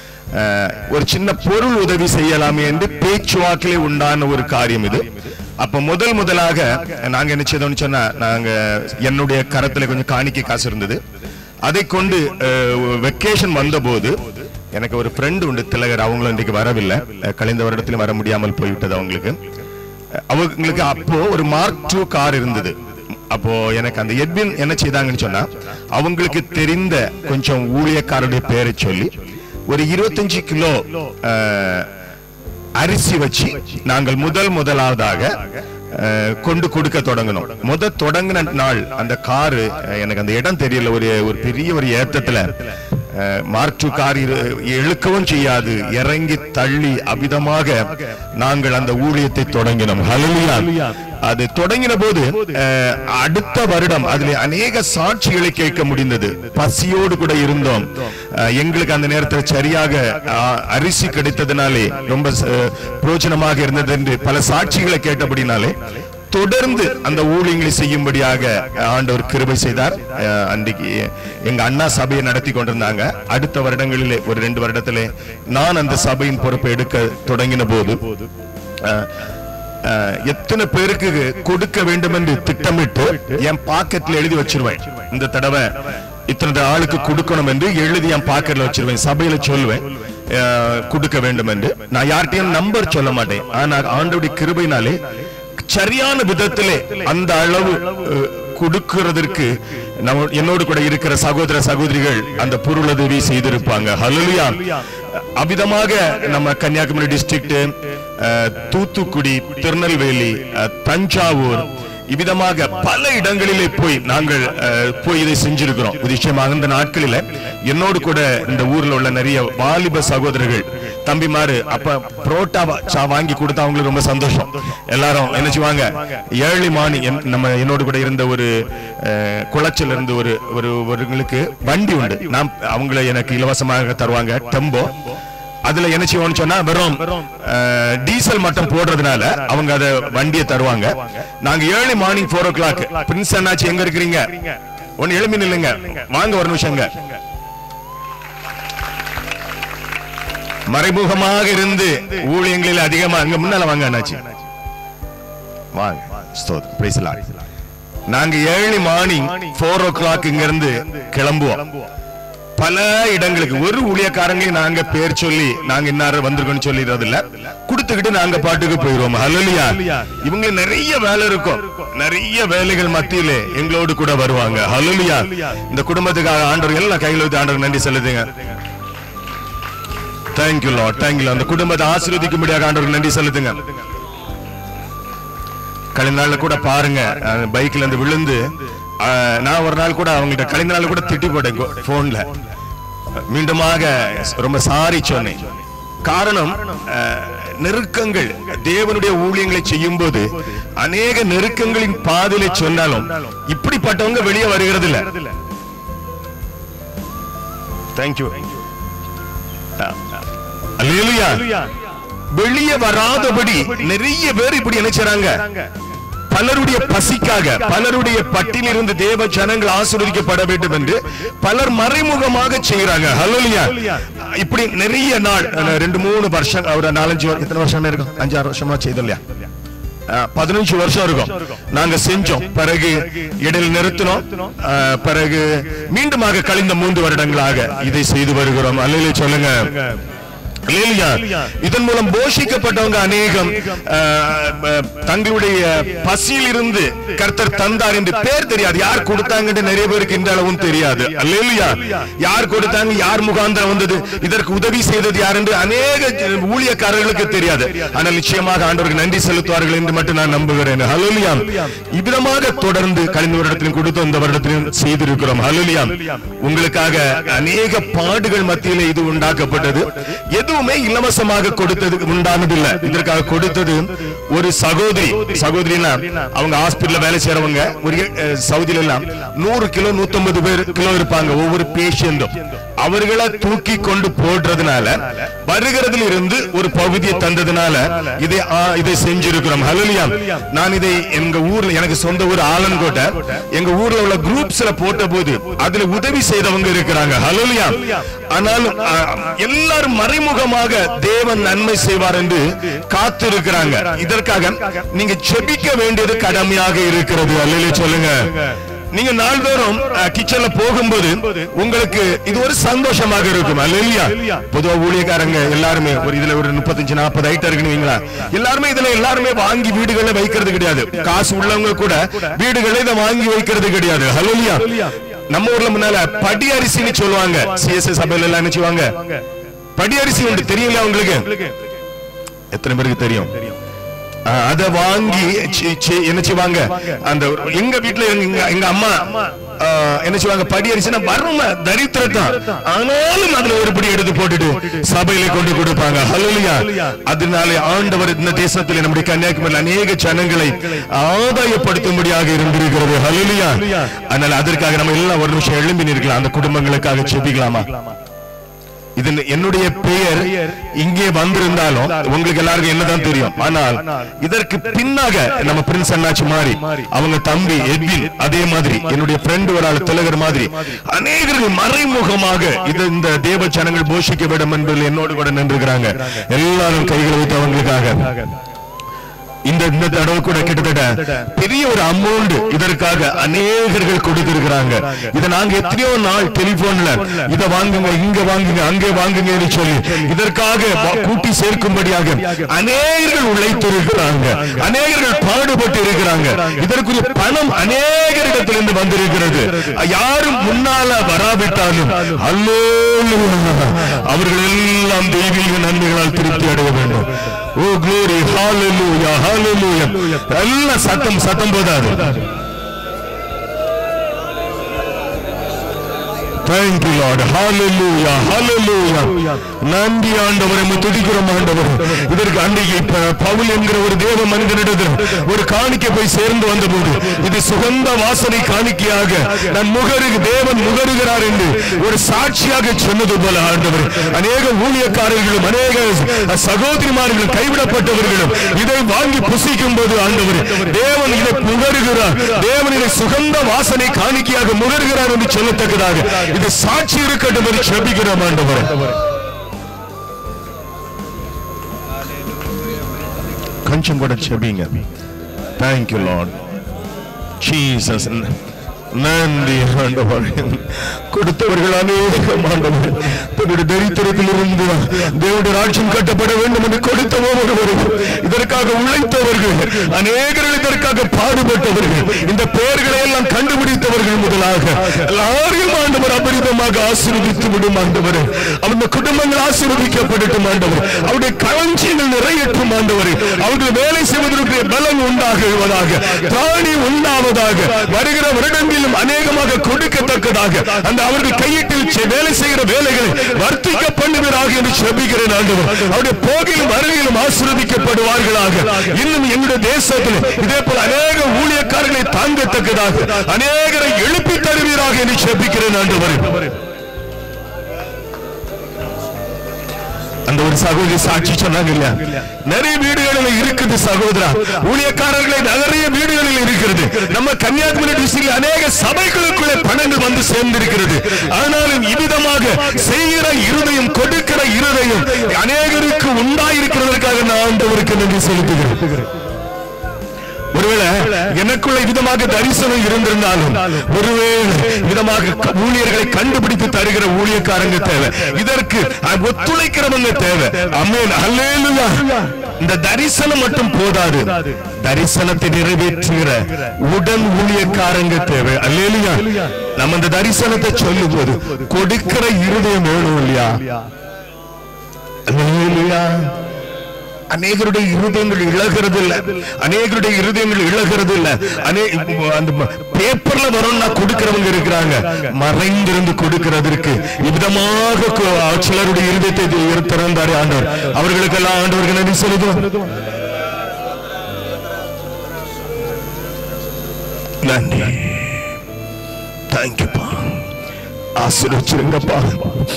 அஹ், ஒரு சின்ன பொருள் உதவி செய்யலாமே என்று பேச்சுவாக்கிலே உண்டான ஒரு காரியம் இது அப்ப முதல் முதலாக நாங்க என்ன செய்தோம்னு சொன்னா நாங்க என்னுடைய கரத்துல கொஞ்சம் காணிக்கை காசு இருந்தது அதை கொண்டு வெக்கேஷன் வந்தபோது எனக்கு ஒரு ஃப்ரெண்ட் உண்டு திலகர் அவங்களும் இன்றைக்கு வரவில்லை அஹ், கழிந்த வருடத்திலும் வர முடியாமல் போய்விட்டது அவங்களுக்கு அஹ், அவங்களுக்கு அப்போ ஒரு மார்க் டூ கார் இருந்தது அப்போ எனக்கு அந்த எட்வின் என்ன செய்தாங்கன்னு சொன்னா அவங்களுக்கு தெரிந்த கொஞ்சம் ஊழியக்காரருடைய பேரை சொல்லி ஒரு இருபத்தஞ்சு கிலோ அஹ், அரிசி வச்சு நாங்கள் முதல் முதலாவதாக அஹ், கொண்டு கொடுக்க தொடங்கணும் முத தொடங்கின நாள் அந்த காரு அஹ், எனக்கு அந்த இடம் தெரியல ஒரு ஒரு பெரிய ஒரு ஏத்தத்துல அஹ், மார்க் டூ கார் இரு- இழுக்கவும் செய்யாது இறங்கி தள்ளி அவிதமாக நாங்கள் அந்த ஊழியத்தை தொடங்கினோம் ஹalleluya அது தொடங்கின போது அஹ், அடுத்த வருடம் அதில் அநேக சாட்சிகளை கேட்க முடிந்தது பசியோடு கூட இருந்தோம் அஹ், எங்களுக்கு அந்த நேரத்தில் சரியாக அஹ், அரிசி கிடைத்ததுனாலே ரொம்ப ச- பிரயோஜனமாக இருந்தது என்று பல சாட்சிகளை கேட்டபடினாலே தொடர்ந்து அந்த ஊழியங்களை செய்யும்படியாக ஆண்டவர் கிருபை செய்தார் அஹ், அன்றைக்கு எங்க அண்ணா சபையை நடத்தி கொண்டிருந்தாங்க அடுத்த வருடங்களிலே ஒரு ரெண்டு வருடத்திலே நான் அந்த சபையின் பொறுப்பை எடுக்க தொடங்கின போது அஹ், அஹ், எத்தனை பேருக்கு கொடுக்க வேண்டும் என்று திட்டமிட்டு என் பாக்கெட்ல எழுதி வச்சிருவேன் இந்த தடவை இத்தனை ஆளுக்கு கொடுக்கணும் என்று எழுதி என் பாக்கெட்ல வச்சிருவேன் சபையில சொல்லுவேன் அஹ், கொடுக்க வேண்டும் என்று நான் யார்கிட்டயும் நம்பர் சொல்ல மாட்டேன் ஆனா ஆண்டோடைய கிருபையினாலே சரியான விதத்திலே அந்த அளவு அஹ், கொடுக்கிறதற்கு நம்ம என்னோடு கூட இருக்கிற சகோதர சகோதரிகள் அந்த பொருளுதவி செய்திருப்பாங்க ஹalleluya அபிதமாக நம்ம கன்னியாகுமரி டிஸ்ட்ரிக்ட் தூத்துக்குடி திருநெல்வேலி அஹ், தஞ்சாவூர் இவ்விதமாக பல இடங்களிலே போய் நாங்கள் அஹ், போய் இதை செஞ்சிருக்கிறோம் நிச்சயமாக இந்த நாட்களில என்னோடு கூட இந்த ஊர்ல உள்ள நிறைய வாலிப சகோதரர்கள் தம்பிமாரு அப்ப புரோட்டா வா- சா வாங்கி கொடுத்தா அவங்களுக்கு ரொம்ப சந்தோஷம் எல்லாரும் என்ன செய்வாங்க ஏழு மார்னிங் நம்ம என்னோடு கூட இருந்த ஒரு அஹ், குளச்சல் இருந்து ஒரு ஒரு ஒருங்களுக்கு வண்டி உண்டு நாம் அவங்கள எனக்கு இலவசமாக தருவாங்க டெம்போ அதுல என்ன செய்வோம்னு சொன்னா வெறும் அஹ், டீசல் மட்டும் போடுறதுனால அவங்க அத வண்டியை தருவாங்க நாங்க ஏழு morning four o'clock prince அண்ணாச்சி எங்க இருக்கிறீங்க ஒன்னு எழுப்பி நில்லுங்க வாங்க ஒரு நிமிஷங்க மறைமுகமாக இருந்து ஊழியங்களில் அதிகமா அங்க முன்னால வாங்க அண்ணாச்சி வாங்க ஸ்தோத்திரம். Praise the Lord. நாங்க ஏழு மார்னிங் ஃபோர் ஓ கிளாக் இங்க இருந்து கிளம்புவோம் பல இடங்களுக்கு ஒரு ஊழியக்காரங்களையும் நாங்க பேர் சொல்லி நாங்க இன்னார வந்திருக்கோம்னு சொல்லிடுறது இல்ல கொடுத்துக்கிட்டு நாங்க பாட்டுக்கு போயிடுவோம் ஹalleluya இவங்க நிறைய வேலை இருக்கும் நிறைய வேலைகள் மத்தியிலே எங்களோடு கூட வருவாங்க ஹalleluya இந்த குடும்பத்துக்காக ஆண்டவர் எல்லாம் கையில வச்சு ஆண்டவர் நன்றி செலுத்துங்க தேங்க்யூ லார்ட் தேங்க்யூ அந்த குடும்பத்தை ஆசீர்வதிக்கும்படியாக ஆண்டவர் நன்றி செலுத்துங்க கழிந்த நாள்ல கூட பாருங்க அஹ், பைக்ல இருந்து விழுந்து அஹ், நான் ஒரு நாள் கூட அவங்கள்ட்ட கழிந்த நாள் கூட திட்டி போட்டேன் போன்ல மீண்டுமாக ரொம்ப சாரி சொன்னேன் காரணம் அஹ், நெருக்கங்கள் தேவனுடைய ஊழியங்களை செய்யும் போது அநேக நெருக்கங்களின் பாதையில சொன்னாலும் இப்படிப்பட்டவங்க வெளியே வருகிறது இல்ல தேங்க்யூ அல்லேலூயா வெளியே வராதபடி நிறைய பேர் இப்படி நினைச்சாங்க பலருடைய பசிக்காக பலருடைய பட்டியலிருந்து தேவ ஜனங்கள் ஆசீர்வதிக்கப்பட வேண்டும் என்று பலர் மறைமுகமாக செய்யறாங்க ஹalleluya இப்படி நிறைய நாள் அஹ், ரெண்டு மூணு வருஷம் ஒரு நாலஞ்சு வரு- எத்தனை வருஷம் இருக்கும் அஞ்சாறு வருஷமா செய்தோம் இல்லையா அஹ், பதினஞ்சு வருஷம் இருக்கும் நாங்க செஞ்சோம் பிறகு இடையில் நிறுத்தினோம் அஹ், பிறகு மீண்டுமாக கழிந்த மூன்று வருடங்களாக இதை செய்து வருகிறோம் அல்லையிலே சொல்லுங்க அல்லேலூயா. இதன் மூலம் போஷிக்கப்பட்டவங்க அநேகம் அஹ், அஹ், தங்களுடைய பசியில் இருந்து கர்த்தர் தந்தார் என்று பேர் தெரியாது யார் கொடுத்தாங்கன்னு நிறைய பேருக்கு இந்த அளவும் தெரியாது அல்லேலூயா யார் கொடுத்தாங்க யார் முகாந்திரம் வந்தது இதற்கு உதவி செய்தது யார் என்று அநேக ஜ- ஊழியக்காரர்களுக்கு தெரியாது ஆனால் நிச்சயமாக ஆண்டவருக்கு நன்றி செலுத்துவார்கள் என்று மட்டும் நான் நம்புகிறேன் ஹalleluya இவ்விதமாக தொடர்ந்து கழிந்த வருடத்திலும் கொடுத்து இந்த வருடத்திலும் செய்திருக்கிறோம் ஹalleluya உங்களுக்காக அநேக பாடுகள் மத்தியிலே இது உண்டாக்கப்பட்டது எது எதுவுமே இலவசமாக கொடுத்தது உண்டானதில்லை இதற்காக கொடுத்தது ஒரு சகோதரி சகோதரினா அவங்க ஹாஸ்பிடல்ல வேலை செய்யறவங்க ஒரு அஹ், சவுதியில எல்லாம் நூறு கிலோ நூத்தம்பது பேர் கிலோ இருப்பாங்க ஒவ்வொரு பேஷண்டும் அவர்களை தூக்கி கொண்டு போடுறதுனால வருகிறதுல இருந்து ஒரு பகுதியை தந்ததுனால இதை ஆ, இதை செஞ்சிருக்கிறோம் ஹலோலியா நான் இதை எங்க ஊர்ல எனக்கு சொந்த ஊர் ஆலன்கோட்டை எங்க ஊர்ல உள்ள குரூப்ஸ்ல போட்ட போது அதுல உதவி செய்தவங்க இருக்கிறாங்க ஹலோலியா ஆனாலும் ஆ, எல்லாரும் மறைமுகமாக தேவன் நன்மை செய்வார் என்று காத்திருக்கிறாங்க இதற்காக நீங்க ஜெபிக்க வேண்டியது கடமையாக இருக்கிறது அல்லையிலே சொல்லுங்க நீங்க நாள்தோறும் கிச்சன்ல போகும்போது உங்களுக்கு இது ஒரு சந்தோஷமாக இருக்கும் அல்லையா பொதுவா ஊழியக்காரங்க எல்லாருமே ஒரு இதுல ஒரு முப்பத்தஞ்சு நாற்பது ஐட்டம் இருக்குன்னு வைங்களா எல்லாருமே இதுல எல்லாருமே வாங்கி வீடுகள்ல வைக்கிறது கிடையாது காசு உள்ளவங்க கூட வீடுகள்ல இதை வாங்கி வைக்கிறது கிடையாது ஹலோலியா நம்ம ஊர்ல முன்னால படி அரிசின்னு சொல்லுவாங்க சிஎஸ்எஸ் சபையில எல்லாம் என்ன செய்வாங்க படி அரிசி உண்டு தெரியுங்களா உங்களுக்கு எத்தனை பேருக்கு தெரியும் ஆஹ், அத வாங்கி சி- சி- என்ன செய்வாங்க அந்த ஒரு- எங்க வீட்டுல எங்க எங்க அம்மா ஆஹ், என்ன செய்வாங்க படி அரிசினா வறுமை தரித்திரத்தான் ஆனாலும் அதுல ஒரு படி எடுத்து போட்டுட்டு சபையில கொண்டு கொடுப்பாங்க ஹalleluya அதனாலே ஆண்டவர் இந்த தேசத்தில் நம்முடைய கன்னியாகுமரியில் அநேக ஜனங்களை ஆதாயப்படுத்தும்படியாக இருந்திருக்கிறது ஹalleluya அதனால அதற்காக நம்ம எல்லாம் ஒரு நிமிஷம் எழும்பி நிற்கலாம் அந்த குடும்பங்களுக்காக செபிக்கலாமா இது என்னுடைய பெயர் இங்கே வந்திருந்தாலும் உங்களுக்கு எல்லாருக்கும் என்னதான் தெரியும் ஆனால் இதற்கு பின்னாக நம்ம பிரின்ஸ் அண்ணாச்சி மாறி அவங்க தம்பி எட்வின் அதே மாதிரி என்னுடைய ஃப்ரெண்ட் ஒரு ஆள் திலகர் மாதிரி அநேகர்கள் மறைமுகமாக இது இந்த தேவ ஜனங்கள் போஷிக்க வேண்டும் என்பதில் என்னோடு கூட நின்றுக்கிறாங்க எல்லாரும் கைகளை வைத்து அவங்களுக்காக இந்த இந்த தடவை கூட கிட்டத்தட்ட பெரிய ஒரு அமௌண்ட் இதற்காக அநேகர்கள் கொடுத்திருக்கிறாங்க இதை நாங்க எத்தனையோ நாள் டெலிபோன்ல இத வாங்குங்க இங்க வாங்குங்க அங்கே வாங்குங்கன்னு சொல்லி இதற்காக வ- கூட்டி சேர்க்கும்படியாக அநேகர்கள் உழைத்திருக்கிறாங்க அநேகர்கள் பாடுபட்டு இருக்கிறாங்க இதற்குரிய பணம் அநேகரிடத்திலிருந்து வந்திருக்கிறது யாரும் முன்னால வராவிட்டாலும் அல்லேலூயா அவர்கள் எல்லாம் தெய்வீக நன்மைகளால் திருப்தி அடைய வேண்டும் ஓ க்ளோரி ஹalleluya ஹalleluya எல்லாம் சத்தம் சத்தம் போதாது Thank you Lord. Hallelujah. Hallelujah. நன்றி ஆண்டவரை உம்மை துதிக்கிறோம் ஆண்டவர் இதற்கு அன்றைக்கு ப- பவுல் என்கிற ஒரு தேவ மனிதனிடத்தில் ஒரு காணிக்கை போய் சேர்ந்து வந்தபோது இது சுகந்த வாசனை காணிக்கையாக நான் முகரு தேவன் முகருகிறார் என்று ஒரு சாட்சியாக சொன்னது போல ஆண்டவர் அநேக ஊழியக்காரர்களும் அநேக சகோதரிமார்களும் கைவிடப்பட்டவர்களும் இதை வாங்கி புசிக்கும் போது ஆண்டவர் தேவன் இதை முகருகிறார் தேவன் இதை சுகந்த வாசனை காணிக்கையாக முகருகிறார் என்று சொல்லத்தக்கதாக இது சாட்சி இருக்கட்டும் என்று செபிக்கிறோம் ஆண்டவர் கொஞ்சம் கூட செபிங்க தேங்க்யூ லார்ட் ஜீசஸ் நன்றி ஆண்டவர் கொடுத்தவர்கள் அநேகம் ஆண்டவர் தன்னுடைய தரித்திரத்தில் இருந்து தேவனுடைய ராஜ்யம் கட்டப்பட வேண்டும் என்று கொடுத்த ஒவ்வொருவரும் இதற்காக உழைத்தவர்கள் அநேகர்கள் இதற்காக பாடுபட்டவர்கள் இந்த பெயர்களை எல்லாம் கண்டுபிடித்தவர்கள் முதலாக எல்லாரையும் ஆண்டவர் அபரிதமாக ஆசீர்வதித்து விடும் ஆண்டவர் அந்த குடும்பங்கள் ஆசீர்வதிக்கப்படட்டும் ஆண்டவர் அவருடைய களஞ்சியங்கள் நிறையற்றும் ஆண்டவர் அவர்கள் வேலை செய்வதற்கு பலன் உண்டாகுவதாக தானி உண்டாவதாக வருகிற வருடங்களிலும் அநேகமாக கொடுக்கத்தக்கதாக அந்த அவர்கள் கையிட்டில் செ- வேலை செய்கிற வேலைகளை வர்த்திக்க பண்ணுவீராக என்று செபிக்கிறேன் ஆண்டவர் அவருடைய போகிலும் வருகையிலும் ஆசீர்வதிக்கப்படுவார்களாக இன்னும் எங்களுடைய தேசத்தில் இதே போல அநேக ஊழியக்காரர்களை தாங்கத்தக்கதாக அநேகரை எழுப்பி தருவீராக என்று செபிக்கிறேன் ஆண்டவர் அந்த ஒரு சகோதரி சாட்சி சொன்னாங்க இல்லையா நிறைய வீடுகளில் இருக்குது சகோதரா ஊழியக்காரர்களை நிறைய வீடுகளில் இருக்கிறது நம்ம கன்னியாகுமரி டிஸ்ட்ரிக்ட்ல அநேக சபைகளுக்குள்ளே பணங்கள் வந்து சேர்ந்திருக்கிறது ஆனாலும் இவ்விதமாக செய்கிற இருதயம் கொடுக்கிற இருதயம் அநேகருக்கு உண்டாயிருக்கிறதற்காக நான் ஆண்டவருக்கு நன்றி செலுத்துகிறேன் ஒருவேளை எனக்குள்ள விதமாக தரிசனம் இருந்திருந்தாலும் ஒருவேளை விதமாக க- ஊழியர்களை கண்டுபிடித்து தருகிற ஊழியக்காரங்க தேவை இதற்கு அஹ், ஒத்துழைக்கிறவங்க தேவை அமேன் அல்லேலூயா இந்த தரிசனம் மட்டும் போதாது தரிசனத்தை நிறைவேற்றுகிற உடன் ஊழியக்காரங்க தேவை அல்லேலூயா நம்ம இந்த தரிசனத்தை சொல்லும் போது கொடுக்கிற இருதயம் வேணும் இல்லையா அல்லேலூயா அநேகருடைய இருதயங்கள் இழகிறது இல்ல அநேகருடைய இருதயங்கள் இழகிறது இல்ல அநே அந்த ம- பேப்பர்ல வரும்னா கொடுக்கிறவங்க இருக்கிறாங்க மறைந்திருந்து கொடுக்கிறதற்கு இவ்விதமாக கு- சிலருடைய இருதயத்தை உயர் திறந்தாரு ஆண்டவர் அவர்களுக்கெல்லாம் ஆண்டவர்கள் நன்றி சொல்லுதோம் நன்றி தேங்க்யூப்பா ஆசீர்வச்சிருங்கப்பா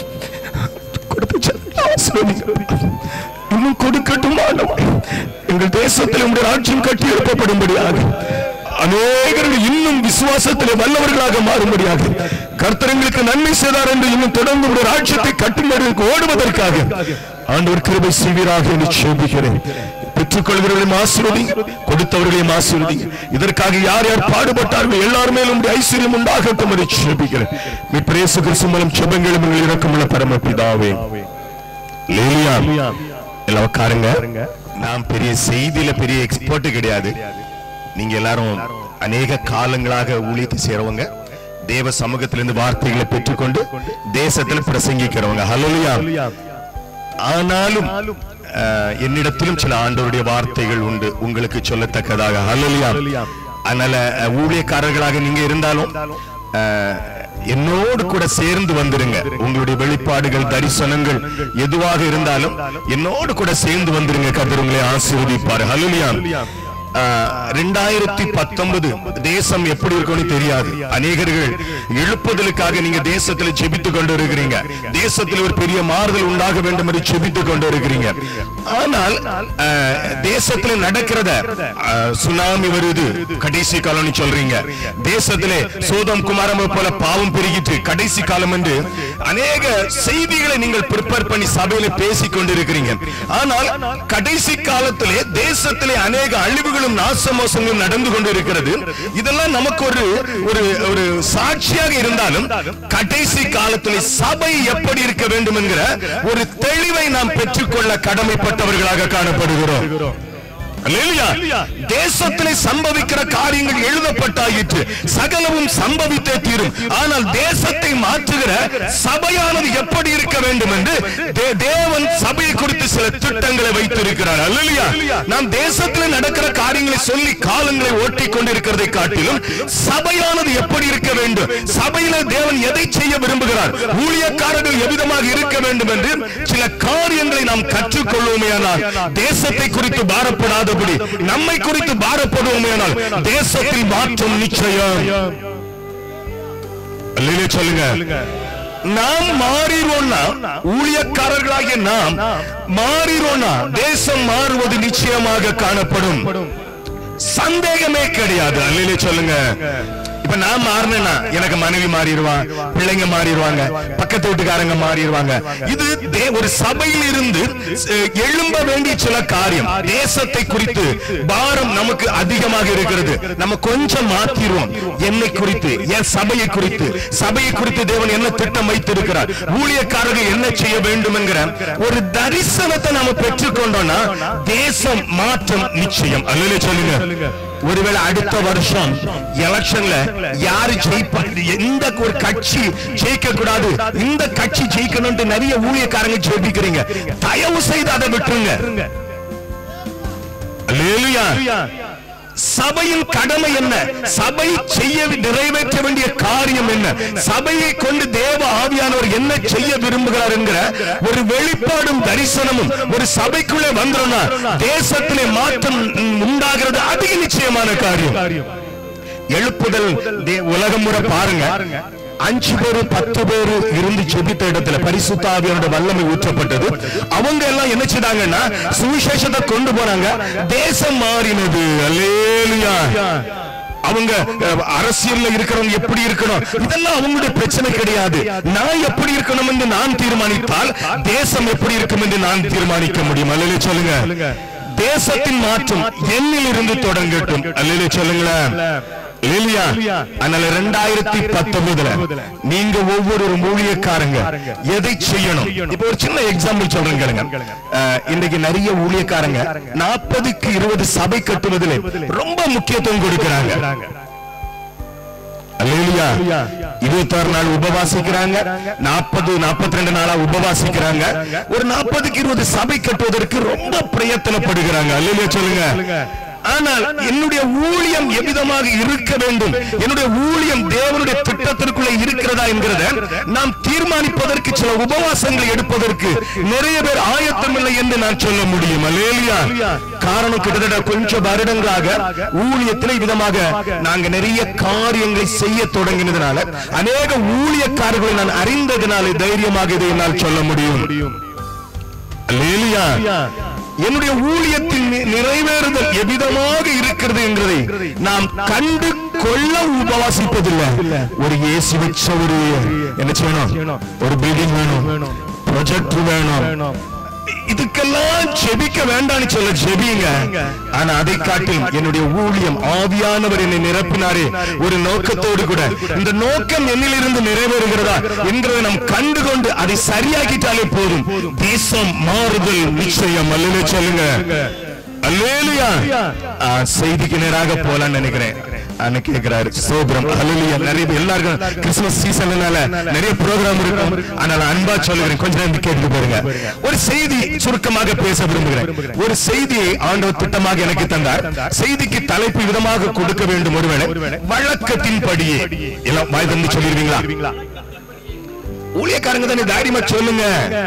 கொடுத்த ஜனங்களை ஆசீர்வதிங்க. இன்னும் கொடுக்கட்டும் ஆண்டவரே. எங்கள் தேசத்தில் உங்களுடைய ராஜ்யம் கட்டி எழுப்பப்படும்படியாக அநேகர்கள் இன்னும் விசுவாசத்தில் வல்லவர்களாக மாறும்படியாக கர்த்தரங்களுக்கு நன்மை செய்தார் என்று இன்னும் தொடர்ந்து உங்களுடைய ராஜ்யத்தை கட்டும்படிக்கு ஓடுவதற்காக ஆண்டவர் கிருபை செய்வீராக என்று சேபிக்கிறேன் பெற்றுக்கொள்கிறவர்களையும் ஆசீர்வதிங்க கொடுத்தவர்களையும் ஆசீர்வதிங்க இதற்காக யார் யார் பாடுபட்டார்கள் எல்லார் மேலும் உம்முடைய ஐஸ்வர்யம் உண்டாகட்டும் என்று சேபிக்கிறேன் மீ பிரேசு கிறிஸ்து மூலம் செபங்களும் எங்கள் இரக்கமுள்ள பரமபிதாவே லேலியா எல்லாம் உட்காருங்க நான் பெரிய செய்தியில பெரிய எக்ஸ்பர்ட் கிடையாது நீங்க எல்லாரும் அநேக காலங்களாக ஊழியத்தை செய்றவங்க தேவ சமூகத்திலிருந்து வார்த்தைகளை பெற்றுக்கொண்டு தேசத்தில் பிரசங்கிக்கிறவங்க ஹalleluya ஆனாலும் அஹ், என்னிடத்திலும் சில ஆண்டவருடைய வார்த்தைகள் உண்டு உங்களுக்கு சொல்லத்தக்கதாக ஹalleluya அதனால அஹ், ஊழியக்காரர்களாக நீங்க இருந்தாலும் அஹ், என்னோடு கூட சேர்ந்து வந்துருங்க உங்களுடைய வெளிப்பாடுகள் தரிசனங்கள் எதுவாக இருந்தாலும் என்னோடு கூட சேர்ந்து வந்துருங்க கர்த்தர் உங்களை ஆசீர்வதிப்பார் ஹalleluya ரெண்டாயிரத்தி பத்தொன்பது தேசம் எப்படி இருக்கும்னு தெரியாது அநேகர்கள் எழுப்புதலுக்காக நீங்க தேசத்துல ஜெபித்து கொண்டு இருக்கிறீங்க தேசத்தில் ஒரு பெரிய மாறுதல் உண்டாக வேண்டும் என்று ஜெபித்து கொண்டு இருக்கிறீங்க ஆனால் அஹ், தேசத்துல நடக்கிறத அஹ், சுனாமி வருது கடைசி காலம்னு சொல்றீங்க தேசத்திலே சோதம் குமாரம் போல பாவம் பெருகிட்டு கடைசி காலம் என்று அநேக செய்திகளை நீங்கள் ப்ரிப்பேர் பண்ணி சபையில பேசிக் கொண்டிருக்கிறீங்க ஆனால் கடைசி காலத்திலே தேசத்திலே அநேக அழிவுகளும் நாசமோசங்களும் நடந்து கொண்டிருக்கிறது இதெல்லாம் நமக்கு ஒரு ஒரு ஒரு சாட்சியாக இருந்தாலும் கடைசி காலத்திலே சபை எப்படி இருக்க வேண்டும் என்கிற ஒரு தெளிவை நாம் பெற்றுக்கொள்ள கடமைப்பட்டவர்களாக காணப்படுகிறோம் அல்லேலூயா. தேசத்திலே சம்பவிக்கிற காரியங்கள் எழுதப்பட்டாயிற்று சகலமும் சம்பவித்தே தீரும் ஆனால் தேசத்தை மாற்றுகிற சபையானது எப்படி இருக்க வேண்டும் என்று தே- தேவன் சபையை குறித்து சில திட்டங்களை வைத்திருக்கிறார் அல்லேலூயா நாம் தேசத்திலே நடக்கிற காரியங்களை சொல்லி காலங்களை ஓட்டி கொண்டிருக்கிறதை காட்டிலும் சபையானது எப்படி இருக்க வேண்டும் சபையில தேவன் எதை செய்ய விரும்புகிறார் ஊழியக்காரர்கள் எவ்விதமாக இருக்க வேண்டும் என்று சில காரியங்களை நாம் கற்றுக்கொள்வோமேயானால் தேசத்தை குறித்து பாரப்படாதபடி நம்மை குறித்து பாரப்படுவோமேயானால் தேசத்தில் மாற்றம் நிச்சயம் அல்லேலூயா சொல்லுங்க நாம் மாறிடுவோம்னா ஊழியக்காரர்களாகிய நாம் மாறிடுவோம்னா தேசம் மாறுவது நிச்சயமாக காணப்படும் சந்தேகமே கிடையாது அல்லையிலே சொல்லுங்க இப்ப நான் மாறினேன்னா எனக்கு மனைவி மாறிடுவான் பிள்ளைங்க மாறிடுவாங்க பக்கத்து வீட்டுக்காரங்க மாறிடுவாங்க இது தே- ஒரு சபையில் இருந்து அஹ், எழும்ப வேண்டிய சில காரியம் தேசத்தை குறித்து பாரம் நமக்கு அதிகமாக இருக்கிறது நம்ம கொஞ்சம் மாத்திருவோம் என்னை குறித்து என் சபையை குறித்து சபையை குறித்து தேவன் என்ன திட்டம் வைத்திருக்கிறார் ஊழியக்காரர்கள் என்ன செய்ய வேண்டும் என்கிற ஒரு தரிசனத்தை நாம பெற்றுக்கொண்டோம்னா தேசம் மாற்றம் நிச்சயம் அல்லையிலே சொல்லுங்க ஒருவேளை அடுத்த வருஷம் எலெக்ஷன்ல யாரு ஜெயிப்பா எந்த ஒரு கட்சி ஜெயிக்க கூடாது இந்த கட்சி ஜெயிக்கணும்னு நிறைய ஊழியக்காரங்க ஜெயிக்கிறீங்க தயவு செய்து அதை விட்டுருங்க அல்லேலூயா சபையின் கடமை என்ன சபை செய்ய நிறைவேற்ற வேண்டிய காரியம் என்ன சபையை கொண்டு தேவ ஆவியானவர் என்ன செய்ய விரும்புகிறார் என்கிற ஒரு வெளிப்பாடும் தரிசனமும் ஒரு சபைக்குள்ளே வந்துடும்னா தேசத்திலே மாற்றம் உண்டாகிறது அதிக நிச்சயமான காரியம் எழுப்புதல் தே- உலகம் முறை பாருங்க அஞ்சு பேரு பத்து பேரு இருந்து ஜெபித்த இடத்துல பரிசுத்த ஆவியானோட வல்லமை ஊற்றப்பட்டது அவங்க எல்லாம் என்ன செய்தாங்கன்னா சுவிசேஷத்தை கொண்டு போனாங்க தேசம் மாறினது அல்லேலூயா அவங்க அஹ், அரசியல்ல இருக்கிறவங்க எப்படி இருக்கணும் இதெல்லாம் அவங்களுடைய பிரச்சனை கிடையாது நான் எப்படி இருக்கணும் என்று நான் தீர்மானித்தால் தேசம் எப்படி இருக்கும் என்று நான் தீர்மானிக்க முடியும் அல்லையே சொல்லுங்க தேசத்தின் மாற்றம் என்னில் இருந்து தொடங்கட்டும் அல்லையே சொல்லுங்களேன் இல்லையா அதனால ரெண்டாயிரத்தி பத்தொன்பதுல நீங்க ஒவ்வொரு ஊழியக்காரங்க எதை செய்யணும் இப்ப ஒரு சின்ன எக்ஸாம்பிள் சொல்றேன் கேளுங்க அஹ், இன்னைக்கு நிறைய ஊழியக்காரங்க நாற்பதுக்கு இருபது சபை கட்டுவதில் ரொம்ப முக்கியத்துவம் கொடுக்கிறாங்க அல்லேலூயா இருபத்தாறு நாள் உபவாசிக்கிறாங்க நாற்பது நாற்பத்தி ரெண்டு நாளா உபவாசிக்கிறாங்க ஒரு நாற்பதுக்கு இருபது சபை கட்டுவதற்கு ரொம்ப பிரயத்தனப்படுகிறாங்க அல்லையா சொல்லுங்க ஆனால் என்னுடைய ஊழியம் எவ்விதமாக இருக்க வேண்டும் என்னுடைய ஊழியம் தேவனுடைய திட்டத்திற்குள்ளே இருக்கிறதா என்கிறத நாம் தீர்மானிப்பதற்கு சில உபவாசங்களை எடுப்பதற்கு நிறைய பேர் ஆயத்தம் இல்லை என்று நான் சொல்ல முடியும் அல்லேலியா காரணம் கிட்டத்தட்ட கொஞ்சம் வருடங்களாக ஊழியத்தில் விதமாக நாங்க நிறைய காரியங்களை செய்ய தொடங்கினதுனால அநேக ஊழியக்காரர்களை நான் அறிந்ததினாலே தைரியமாக இதை என்னால் சொல்ல முடியும் அல்லேலியா என்னுடைய ஊழியத்தின் நி- நிறைவேறுதல் எவ்விதமாக இருக்கிறது என்பதை நாம் கண்டு கொள்ள உபவாசிப்பதில்லை ஒரு ஏசி வச்ச ஒரு என்ன செய்யணும் ஒரு பில்டிங் வேணும் ப்ரொஜெக்ட் வேணும் இதுக்கெல்லாம் ஜெபிக்க வேண்டாம்னு சொல்ல ஜெபிங்க ஆனா அதை காட்டிலும் என்னுடைய ஊழியம் ஆவியானவர் என்னை நிரப்பினாரே ஒரு நோக்கத்தோடு கூட இந்த நோக்கம் என்னிலிருந்து நிறைவேறுகிறதா என்கிறதை நாம் கண்டுகொண்டு அதை சரியாக்கிட்டாலே போதும் தேசம் மாறுதல் நிச்சயம் அல்லலே சொல்லுங்க அல்லேலுயா ஆ, செய்திக்கு நேராக போலான்னு நினைக்கிறேன் அண்ணன் கேக்குறாரு சோபரம் அல்லேலுயா நிறைய பேர் எல்லாருக்கும் கிறிஸ்துமஸ் சீசன்னால நிறைய ப்ரோக்ராம் இருக்கும் ஆனால் அன்பா சொல்லுகிறேன் கொஞ்ச நேரம் கேட்டு பாருங்க ஒரு செய்தி சுருக்கமாக பேச விரும்புகிறேன் ஒரு செய்தியை ஆண்டவர் திட்டமாக எனக்கு தந்தார் செய்திக்கு தலைப்பு விதமாக கொடுக்க வேண்டும் ஒருவேளை வழக்கத்தின் படியே எல்லாம் வாய் தந்து சொல்லிருவீங்களா ஊழியக்காரங்க தானே தைரியமா சொல்லுங்க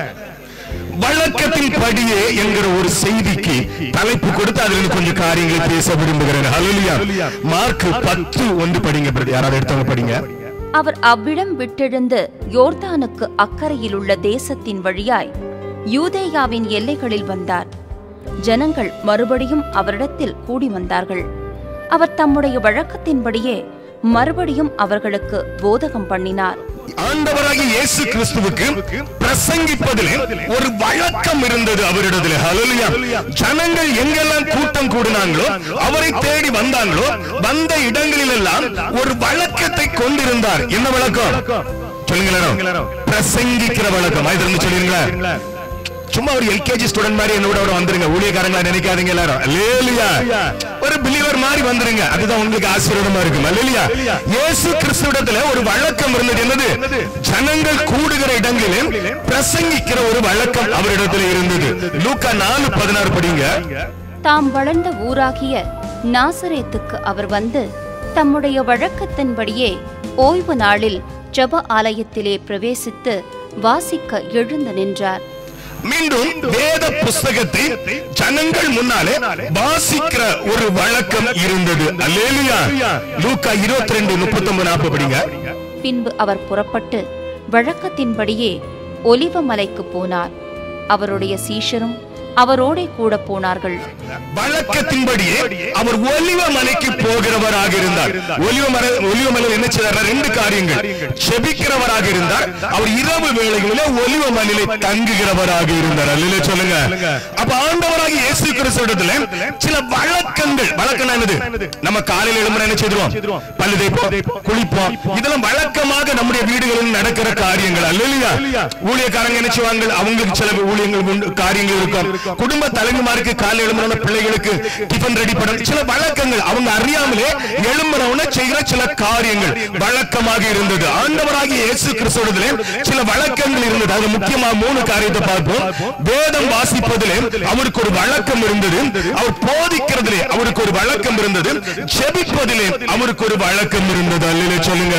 வழக்கத்தின் படியே என்கிற ஒரு செய்திக்கு தலைப்பு கொடுத்து அதுல இருந்து கொஞ்சம் காரியங்களை பேச விரும்புகிறேன் ஹalleluya மார்க் பத்து ஒன்று படிங்க பிரதர். யாராவது எடுத்தவங்க படிங்க அவர் அவ்விடம் விட்டெழுந்து யோர்தானுக்கு அக்கறையில் உள்ள தேசத்தின் வழியாய் யூதேயாவின் எல்லைகளில் வந்தார் ஜனங்கள் மறுபடியும் அவரிடத்தில் கூடி வந்தார்கள் அவர் தம்முடைய வழக்கத்தின்படியே மறுபடியும் அவர்களுக்கு போதகம் பண்ணினார் ஆண்டவராகிய இயேசு கிறிஸ்துவுக்கு பிரசங்கிப்பதிலே ஒரு வழக்கம் இருந்தது அவரிடத்திலே ஹalleluya ஜனங்கள் எங்கெல்லாம் கூட்டம் கூடினாங்களோ அவரை தேடி வந்தாங்களோ வந்த இடங்களில் எல்லாம் ஒரு வழக்கத்தை கொண்டிருந்தார் என்ன வழக்கம் சொல்லுங்களேன் பிரசங்கிக்கிற வழக்கம் அது இருந்து சொல்லுங்களேன் சும்மா ஒரு எல்கேஜி ஸ்டூடெண்ட் மாதிரி என்னோட கூட வந்துருங்க ஊழியக்காரங்களா நினைக்காதீங்க எல்லாரும் அல்லேலியா ஒரு பிலீவர் மாதிரி வந்துருங்க அதுதான் உங்களுக்கு ஆசீர்வாதமா இருக்கும் அல்லேலியா இயேசு கிறிஸ்துவிடத்துல ஒரு வழக்கம் இருந்தது என்னது ஜனங்கள் கூடுகிற இடங்களில் பிரசங்கிக்கிற ஒரு வழக்கம் அவரிடத்துல இருந்தது லூக்கா நாலு பதினாறு படிங்க தாம் வளர்ந்த ஊராகிய நாசரேத்துக்கு அவர் வந்து தம்முடைய வழக்கத்தின்படியே ஓய்வு நாளில் ஜெப ஆலயத்திலே பிரவேசித்து வாசிக்க எழுந்து நின்றார் மீண்டும் வேத புஸ்தகத்தை ஜனங்கள் முன்னாலே வாசிக்கிற ஒரு வழக்கம் இருந்தது அல்லேலியா லூக்கா இருபத்தி ரெண்டு முப்பத்தி ஒன்பது நாற்பது படிங்க பின்பு அவர் புறப்பட்டு வழக்கத்தின்படியே ஒலிவமலைக்கு போனார் அவருடைய சீஷரும் அவரோடே கூட போனார்கள் வழக்கத்தின்படியே அவர் ஒலிவ மலைக்கு போகிறவராக இருந்தார் ஒலிவ மலை ஒலிவ மலையில் என்ன செய்தார் ரெண்டு காரியங்கள் செபிக்கிறவராக இருந்தார் அவர் இரவு வேளைகளிலே ஒலிவ மலையிலே தங்குகிறவராக இருந்தார் அல்ல சொல்லுங்க அப்ப ஆண்டவராக இயேசு கிறிஸ்துவிடத்துல சில வழக்கங்கள் வழக்கம் என்னது நம்ம காலையில் எழும்புற என்ன செய்துருவோம் பல்லு தேய்ப்போம் குளிப்போம் இதெல்லாம் வழக்கமாக நம்முடைய வீடுகளில் நடக்கிற காரியங்கள் அல்ல ஊழியக்காரங்க என்ன செய்வாங்க அவங்களுக்கு சில ஊழியங்கள் உண்டு, காரியங்கள் இருக்கும் குடும்ப தலைமைமாருக்கு காலை எழும்புறவன பிள்ளைகளுக்கு டிஃபன் ரெடி பண்ண சில வழக்கங்கள் அவங்க அறியாமலே எழும்புறவன செய்கிற சில காரியங்கள் வழக்கமாக இருந்தது ஆண்டவராகிய இயேசு கிறிஸ்துவிடத்திலே சில வழக்கங்கள் இருந்தது அது முக்கியமா மூணு காரியத்தை பார்ப்போம் வேதம் வாசிப்பதிலே அவருக்கு ஒரு வழக்கம் இருந்தது அவர் போதிக்கிறதிலே அவருக்கு ஒரு வழக்கம் இருந்தது ஜெபிப்பதிலே அவருக்கு ஒரு வழக்கம் இருந்தது அல்ல சொல்லுங்க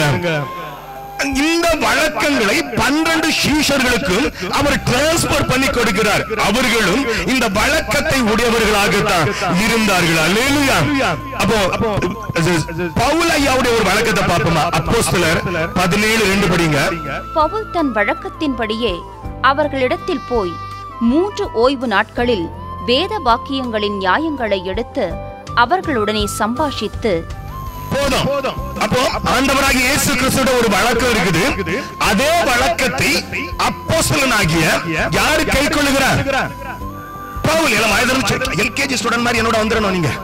இந்த வழக்கங்களை பன்னிரண்டு சீஷர்களுக்கும் அவர் டிரான்ஸ்பர் பண்ணி கொடுக்கிறார் அவர்களும் இந்த வழக்கத்தை உடையவர்களாகத்தான் இருந்தார்கள் அல்லேலூயா அப்போ பவுல் ஐயாவுடைய ஒரு வழக்கத்தை பார்ப்போமா அப்போஸ்தலர் பதினேழு ரெண்டு படிங்க பவுல் தன் வழக்கத்தின்படியே அவர்களிடத்தில் போய் மூன்று ஓய்வு நாட்களில் வேத வாக்கியங்களின் நியாயங்களை எடுத்து அவர்களுடனே சம்பாஷித்து போதும் அப்போ ஆண்டவராகிய இயேசு கிறிஸ்துவோட ஒரு வழக்கம் இருக்குது அதே வழக்கத்தை அப்போஸ்தலனாகிய யாரு கை கொள்ளுகிறார் பவுல் எல்லாம் ஆயுதம் எல்கேஜி ஸ்டூடெண்ட் மாதிரி என்னோட வந்துடணும் நீங்க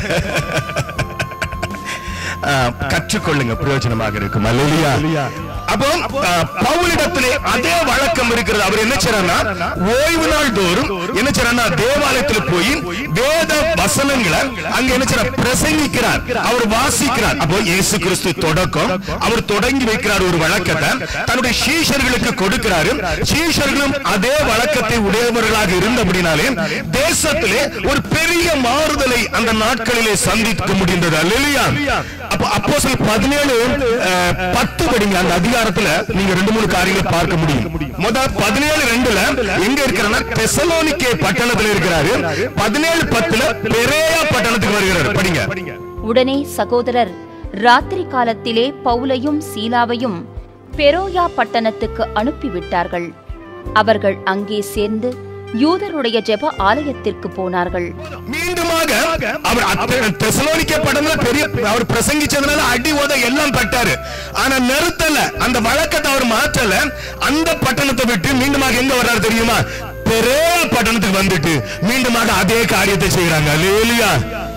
ஆ, கற்றுக்கொள்ளுங்க பிரயோஜனமாக இருக்கும் அல்லேலூயா அப்போ அஹ், பவுலிடத்திலே அதே வழக்கம் இருக்கிறது அவர் என்ன செய்யறாருன்னா ஓய்வு நாள் தோறும் என்ன செய்யறாருன்னா தேவாலயத்தில் போய் வேத வசனங்களை அங்க என்ன செய்யறார் பிரசங்கிக்கிறார் அவர் வாசிக்கிறார் அப்போ இயேசு கிறிஸ்து தொடக்கம் அவர் தொடங்கி வைக்கிறார் ஒரு வழக்கத்தை தன்னுடைய சீஷர்களுக்கு கொடுக்கிறாரு சீஷர்களும் அதே வழக்கத்தை உடையவர்களாக இருந்தபடினாலே தேசத்திலே ஒரு பெரிய மாறுதலை அந்த நாட்களிலே சந்திக்க முடிந்தது அல்லையா அப்போ அப்போ சில பதினேழு அஹ், பத்து படிங்க அந்த அதிகாரத்துல நீங்க ரெண்டு மூணு காரியங்களை பார்க்க முடியும் முதல் பதினேழு ரெண்டுல எங்க இருக்கிறன்னா தெசலோனிக்கே பட்டணத்துல இருக்கிறாரு பதினேழு பத்துல பெரேயா பட்டணத்துக்கு வருகிறாரு படிங்க உடனே சகோதரர் ராத்திரி காலத்திலே பவுலையும் சீலாவையும் பெரோயா பட்டணத்துக்கு அனுப்பிவிட்டார்கள் அவர்கள் அங்கே சேர்ந்து யூதருடைய ஜெப ஆலயத்திற்கு போனார்கள் மீண்டுமாக அவர் அத்த- தெசலோனிக்கே பட்டணத்துல பெரிய அவர் பிரசங்கிச்சதுனால அடி உத எல்லாம் பட்டாரு ஆனா நிறுத்தல அந்த வழக்கத்தை அவர் மாற்றல அந்த பட்டணத்தை விட்டு மீண்டுமாக எங்க வர்றாரு தெரியுமா பெரிய பட்டணத்துக்கு வந்துட்டு மீண்டுமாக அதே காரியத்தை செய்யறாங்க அல்லேலூயா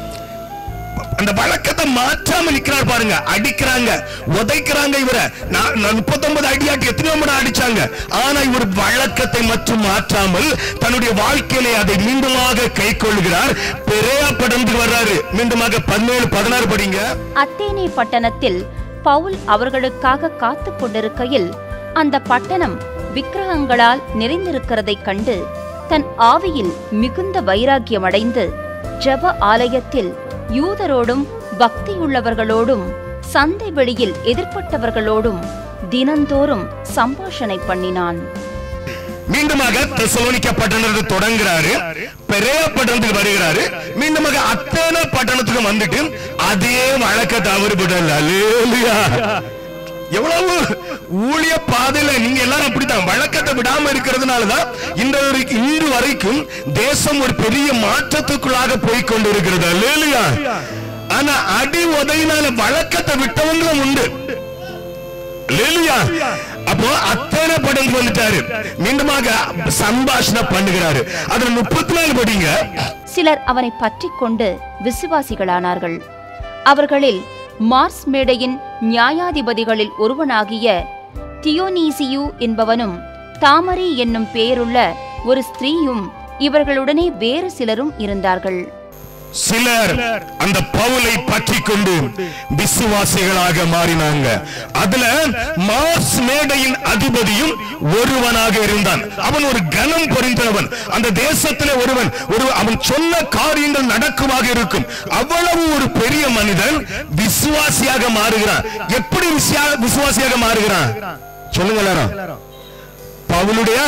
அந்த வழக்கத்தை மாற்றாம நிக்கிறார் பாருங்க அடிக்கிறாங்க உதைக்கிறாங்க இவரை நான் நான் 39 அடியாட்டி எத்தனையோ முறை அடிச்சாங்க ஆனா இவர் வழக்கத்தை மட்டும் மாற்றாமல் தன்னுடைய வாழ்க்கையிலே அதை மீண்டுமாக கை கொள்கிறார் பெரிய படத்துக்கு வர்றாரு மீண்டுமாக பதினேழு பதினாறு படிங்க அத்தேனே பட்டணத்தில் பவுல் அவர்களுக்காக காத்துக் கொண்டிருக்கையில் அந்த பட்டணம் விக்கிரகங்களால் நிறைந்திருக்கிறதைக் கண்டு தன் ஆவியில் மிகுந்த வைராக்கியமடைந்து ஜெப ஆலயத்தில் யூதரோடும் பக்தியுள்ளவர்களோடும் சந்தை வெளியில் எதிர்ப்பட்டவர்களோடும் தினந்தோறும் சம்பாஷணை பண்ணினான் மீண்டுமாக தெசலோனிக்க பட்டணத்தை தொடங்குறாரு பெரிய பட்டணத்துக்கு வருகிறாரு மீண்டுமாக அத்தனை பட்டணத்துக்கு வந்துட்டு அதே வழக்கத்தை அவர் விடல அல்லேலூயா. எவ்வளவு ஊழிய பாதையில நீங்க எல்லாரும் அப்படித்தான் வழக்கத்தை விடாம இருக்கிறதுனாலதான் இன்று வரைக்கும் இன்று வரைக்கும் தேசம் ஒரு பெரிய மாற்றத்துக்குள்ளாக போய் கொண்டிருக்கிறது அல்லேலூயா ஆனா அடி உதையினால வழக்கத்தை விட்டவங்களும் உண்டு அல்லேலூயா அப்போ அத்தனை படம் வந்துட்டாரு மீண்டுமாக சம்பாஷணை பண்ணுகிறாரு அதுல முப்பத்தி நாலு படிங்க சிலர் அவனை பற்றிக் கொண்டு விசுவாசிகளானார்கள் அவர்களில் மார்ஸ் மேடையின் நியாயாதிபதிகளில் ஒருவனாகிய தியோனீசியு என்பவனும் தாமரி என்னும் பெயருள்ள ஒரு ஸ்திரீயும் இவர்களுடனே வேறு சிலரும் இருந்தார்கள் சிலர் அந்த பவுலை பற்றி கொண்டு விசுவாசிகளாக மாறினாங்க அதுல மார்ஸ் மேடையின் அதிபதியும் ஒருவனாக இருந்தான் அவன் ஒரு கனம் பொறிந்தவன் அந்த தேசத்திலே ஒருவன் ஒரு அவன் சொன்ன காரியங்கள் நடக்குமாக இருக்கும் அவ்வளவு ஒரு பெரிய மனிதன் விசுவாசியாக மாறுகிறான் எப்படி விசுவா- விசுவாசியாக மாறுகிறான் சொல்லுங்க எல்லாரும் பவுலுடைய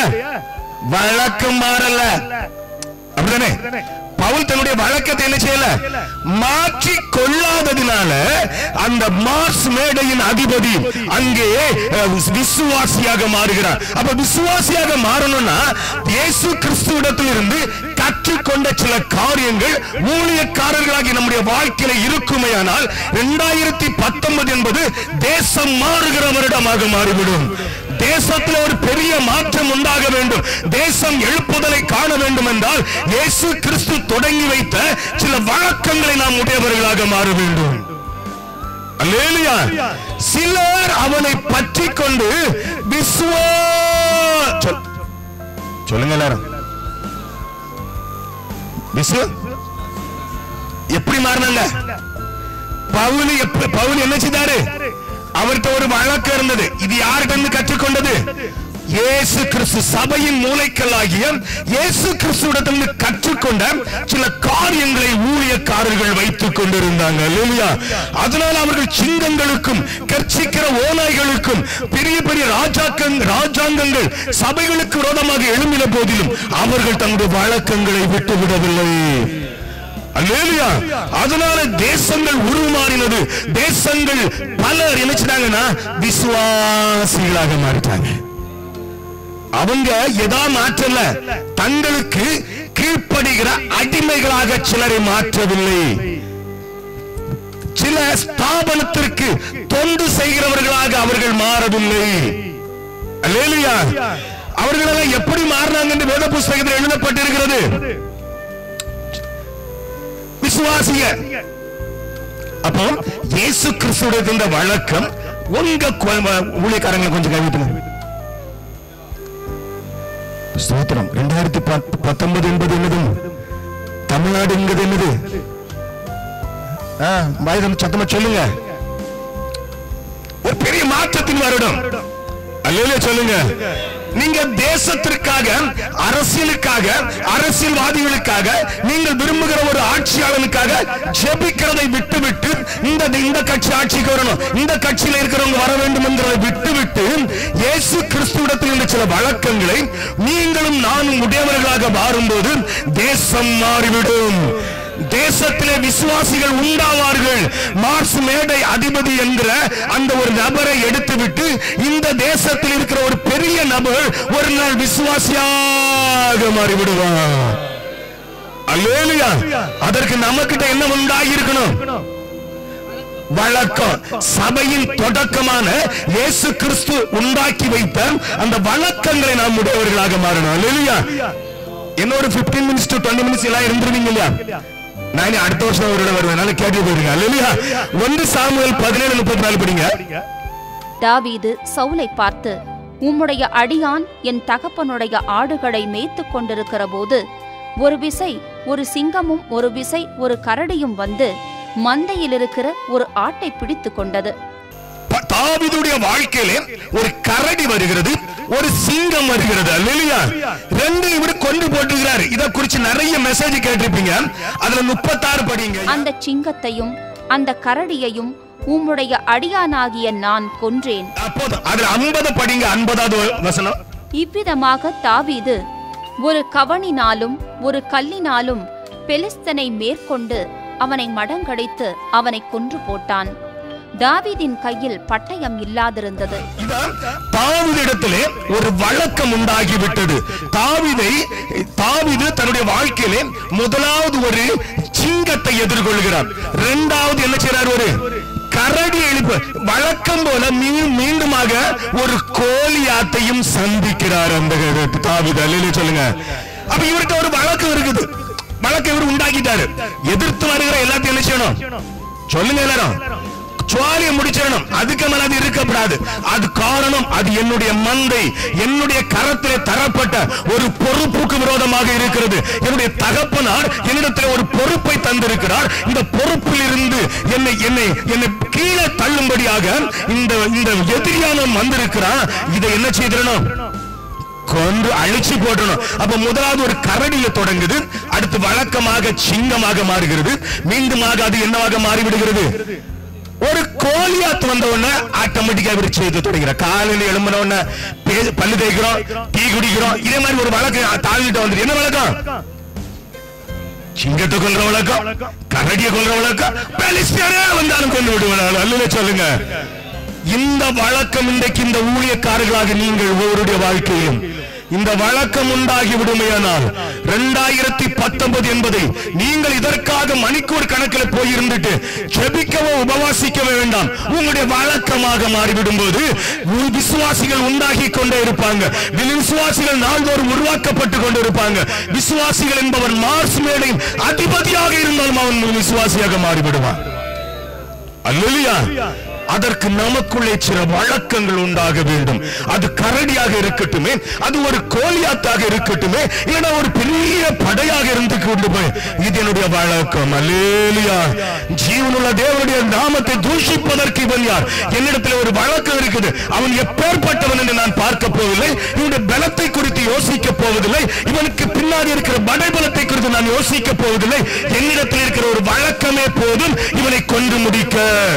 வழக்கம் மாறல அப்படிதானே பவுல் தன்னுடைய வழக்கத்தை என்ன செய்யல மாற்றி கொள்ளாததினால அந்த மார்ஸ் மேடையின் அதிபதி அங்கே அஹ், விசுவாசியாக மாறுகிறார் அப்ப விசுவாசியாக மாறணும்னா இயேசு கிறிஸ்துவிடத்தில் இருந்து கற்றுக்கொண்ட சில காரியங்கள் ஊழியக்காரர்களாகி நம்முடைய வாழ்க்கையில இருக்குமேயானால் இரண்டாயிரத்தி பத்தொன்பது என்பது தேசம் மாறுகிற வருடமாக மாறிவிடும் தேசத்தில் ஒரு பெரிய மாற்றம் உண்டாக வேண்டும் தேசம் எழுப்புதலை காண வேண்டும் என்றால் இயேசு கிறிஸ்து தொடங்கி வைத்த சில வழக்கங்களை நாம் உடையவர்களாக மாற வேண்டும் அல்லேலூயா சிலர் அவனை பற்றி கொண்டு விசுவா சொல்- சொல்லுங்க எல்லாரும் விசு எப்படி மாறினாங்க பவுல் எப்ப பவுல் என்ன செய்தாரு அவர்கிட்ட ஒரு வழக்கம் இருந்தது இது யார்கிட்ட இருந்து கற்றுக்கொண்டது இயேசு கிறிஸ்து சபையின் மூளைக்கல்லாகிய இயேசு கிறிஸ்துவிடத்திலிருந்து கற்றுக்கொண்ட சில காரியங்களை ஊழியக்காரர்கள் வைத்துக் கொண்டிருந்தாங்க இல்லையா அதனால அவர்கள் சிங்கங்களுக்கும் கர்ச்சிக்கிற ஓநாய்களுக்கும் பெரிய பெரிய ராஜாக்கங் ராஜாங்கங்கள் சபைகளுக்கு விரோதமாக எழும்பின போதிலும் அவர்கள் தங்களுடைய வழக்கங்களை விட்டுவிடவில்லை அல்லேலூயா அதனால தேசங்கள் உருமாறினது தேசங்கள் பலர் என்ன செய்தாங்கன்னா விசுவாசிகளாக மாறிட்டாங்க அவங்க எதா மாற்றல தங்களுக்கு கீழ்ப்படுகிற அடிமைகளாக சிலரை மாற்றவில்லை சில ஸ்தாபனத்திற்கு தொண்டு செய்கிறவர்களாக அவர்கள் மாறவில்லை அல்லேலூயா அவர்கள் எல்லாம் எப்படி மாறினாங்க என்று வேத புஸ்தகத்தில் எழுதப்பட்டிருக்கிறது விசுவாசிய அப்போ இயேசு கிறிஸ்துடைய இந்த வழக்கம் உங்க கொ- ஊழியக்காரங்களை கொஞ்சம் கைவிட்டுங்க ஸ்தோத்திரம் ரெண்டாயிரத்தி பத்தொன்பது என்பது என்னது தமிழ்நாடு என்பது என்னது ஆ, வயது சத்தமா சொல்லுங்க ஒரு பெரிய மாற்றத்தின் வருடம் அல்லையில சொல்லுங்க நீங்க தேசத்திற்காக அரசியலுக்காக அரசியல்வாதிகளுக்காக நீங்கள் விரும்புகிற ஒரு ஆட்சியாளனுக்காக ஜெபிக்கிறதை விட்டுவிட்டு இந்த இந்த கட்சி ஆட்சிக்கு வரணும் இந்த கட்சியில இருக்கிறவங்க வர வேண்டும் என்கிறதை விட்டுவிட்டு இயேசு கிறிஸ்துவிடத்தில் இருந்த சில வழக்கங்களை நீங்களும் நானும் உடையவர்களாக மாறும்போது தேசம் மாறிவிடும் தேசத்திலே விசுவாசிகள் உண்டாவார்கள் மார்ஸ் மேடை அதிபதி என்கிற அந்த ஒரு நபரை எடுத்துவிட்டு இந்த தேசத்தில் இருக்கிற ஒரு பெரிய நபர் ஒரு நாள் விசுவாசியாக மாறிவிடுவார் அல்லேலூயா அதற்கு நமக்கிட்ட என்ன உண்டாகியிருக்கணும் வழக்கம் சபையின் தொடக்கமான இயேசு கிறிஸ்து உண்டாக்கி வைத்த அந்த வழக்கங்களை நாம் உடையவர்களாக மாறணும் அல்லேலூயா என்ன ஒரு 15 மினிட்ஸ் டு 20 மினிட்ஸ் எல்லாம் இருந்துருவீங்க இல்லையா நான் இனி அடுத்த வருஷம் அவரோட வருவேன் நல்லா கேட்டு போயிருங்க அல்லேலூயா ஒன்று சாமுவேல் பதினேழு முப்பத்தி நாலு படிங்க தாவீது சவுலை பார்த்து உம்முடைய அடியான் என் தகப்பனுடைய ஆடுகளை மேய்த்துக் கொண்டிருக்கிற போது ஒரு விசை ஒரு சிங்கமும் ஒரு விசை ஒரு கரடியும் வந்து மந்தையில் இருக்கிற ஒரு ஆட்டை பிடித்துக் கொண்டது ப- தாவீதுடைய வாழ்க்கையிலே ஒரு கரடி வருகிறது ஒரு சிங்கம் வருகிறது அல்லேலூயா ரெண்டு இவர் கொண்டு போட்டுகிறார் இத குறிச்சு நிறைய மெசேஜ் கேட்டிருப்பீங்க அதுல முப்பத்தாறு படிங்க அந்த சிங்கத்தையும் அந்த கரடியையும் உம்முடைய அடியானாகிய நான் கொன்றேன் அப்போது அதுல ஐம்பது படிங்க ஐம்பதாவது வசனம் இவ்விதமாக தாவீது ஒரு கவணினாலும் ஒரு கல்லினாலும் பெலிஸ்தனை மேற்கொண்டு அவனை மடங்கடித்து அவனை கொன்று போட்டான் தாவீதின் கையில் பட்டயம் இல்லாதிருந்தது இதான் தாவீதிடத்திலே ஒரு வழக்கம் உண்டாகிவிட்டது தாவீதை தாவீது தன்னுடைய வாழ்க்கையிலே முதலாவது ஒரு சிங்கத்தை எதிர்கொள்கிறார் இரண்டாவது என்ன செய்றார் ஒரு கரடி எழுப்பு வழக்கம் போல மீ- மீண்டுமாக ஒரு கோலியாத்தையும் சந்திக்கிறார் அந்த தாவீது அல்லையிலே சொல்லுங்க அப்ப இவர்கிட்ட ஒரு வழக்கம் இருக்குது வழக்கம் இவர் உண்டாக்கிட்டாரு எதிர்த்து வருகிற எல்லாத்தையும் என்ன செய்யணும் சொல்லுங்க எல்லாரும் சுவாலியை முடிச்சிடணும் அதுக்கு மேல அது இருக்கப்படாது அது காரணம் அது என்னுடைய மந்தை என்னுடைய கரத்திலே தரப்பட்ட ஒரு பொறுப்புக்கு விரோதமாக இருக்கிறது என்னுடைய தகப்பனார் என்னிடத்தில் ஒரு பொறுப்பை தந்திருக்கிறார் இந்த பொறுப்பில் இருந்து என்னை என்னை என்னை கீழே தள்ளும்படியாக இந்த இந்த எதிரியானவன் வந்திருக்கிறான் இதை என்ன செய்திடணும் கொன்று அழிச்சு போட்டணும் அப்ப முதலாவது ஒரு கரடியில தொடங்குது அடுத்து வழக்கமாக சிங்கமாக மாறுகிறது மீண்டுமாக அது என்னவாக மாறிவிடுகிறது ஒரு கோலியாத்து வந்த உடனே ஆட்டோமேட்டிக்கா இவர் செய்து தொடங்கிற காலையில எழும்பின உடனே பே- பல்லு தேய்க்கிறோம் டீ குடிக்கிறோம் இதே மாதிரி ஒரு வழக்கம் தாவிட்ட வந்துட்டு என்ன வழக்கம் சிங்கத்தை கொல்ற வழக்கம் கரடிய கொல்ற வழக்கம் பெலிஸ்டியரே வந்தாலும் கொண்டு விடுவாங்க அல்ல சொல்லுங்க இந்த வழக்கம் இன்றைக்கு இந்த ஊழியக்காரர்களாக நீங்கள் ஒவ்வொருடைய வாழ்க்கையிலும் இந்த வழக்கம் உண்டாகி விடுமையானால் இரண்டாயிரத்தி பத்தொன்பது என்பதை நீங்கள் இதற்காக மணிக்கூர் கணக்கில் போயிருந்துட்டு ஜெபிக்கவோ உபவாசிக்கவோ வேண்டாம் உங்களுடைய வழக்கமாக மாறிவிடும் போது உன் விசுவாசிகள் உண்டாகி கொண்டே இருப்பாங்க விசுவாசிகள் நாள்தோறும் உருவாக்கப்பட்டு கொண்டு இருப்பாங்க விசுவாசிகள் என்பவன் மார்ஸ் மேடையின் அதிபதியாக இருந்தாலும் அவன் விசுவாசியாக மாறிவிடுவான் அல்லேலூயா அதற்கு நமக்குள்ளே சில வழக்கங்கள் உண்டாக வேண்டும் அது கரடியாக இருக்கட்டுமே அது ஒரு கோலியாத்தாக இருக்கட்டுமே இல்லைன்னா ஒரு பெரிய படையாக இருந்து கொண்டு போய் இது என்னுடைய வழக்கம் அல்லேலியா ஜீவனுள்ள தேவனுடைய நாமத்தை தூஷிப்பதற்கு இவன் யார் என்னிடத்தில் ஒரு வழக்கம் இருக்குது அவன் எப்பேற்பட்டவன் என்று நான் பார்க்க போவதில்லை இவனுடைய பலத்தை குறித்து யோசிக்க போவதில்லை இவனுக்கு பின்னாடி இருக்கிற படைபலத்தை குறித்து நான் யோசிக்க போவதில்லை என்னிடத்தில் இருக்கிற ஒரு வழக்கமே போதும் இவனை கொன்று முடிக்க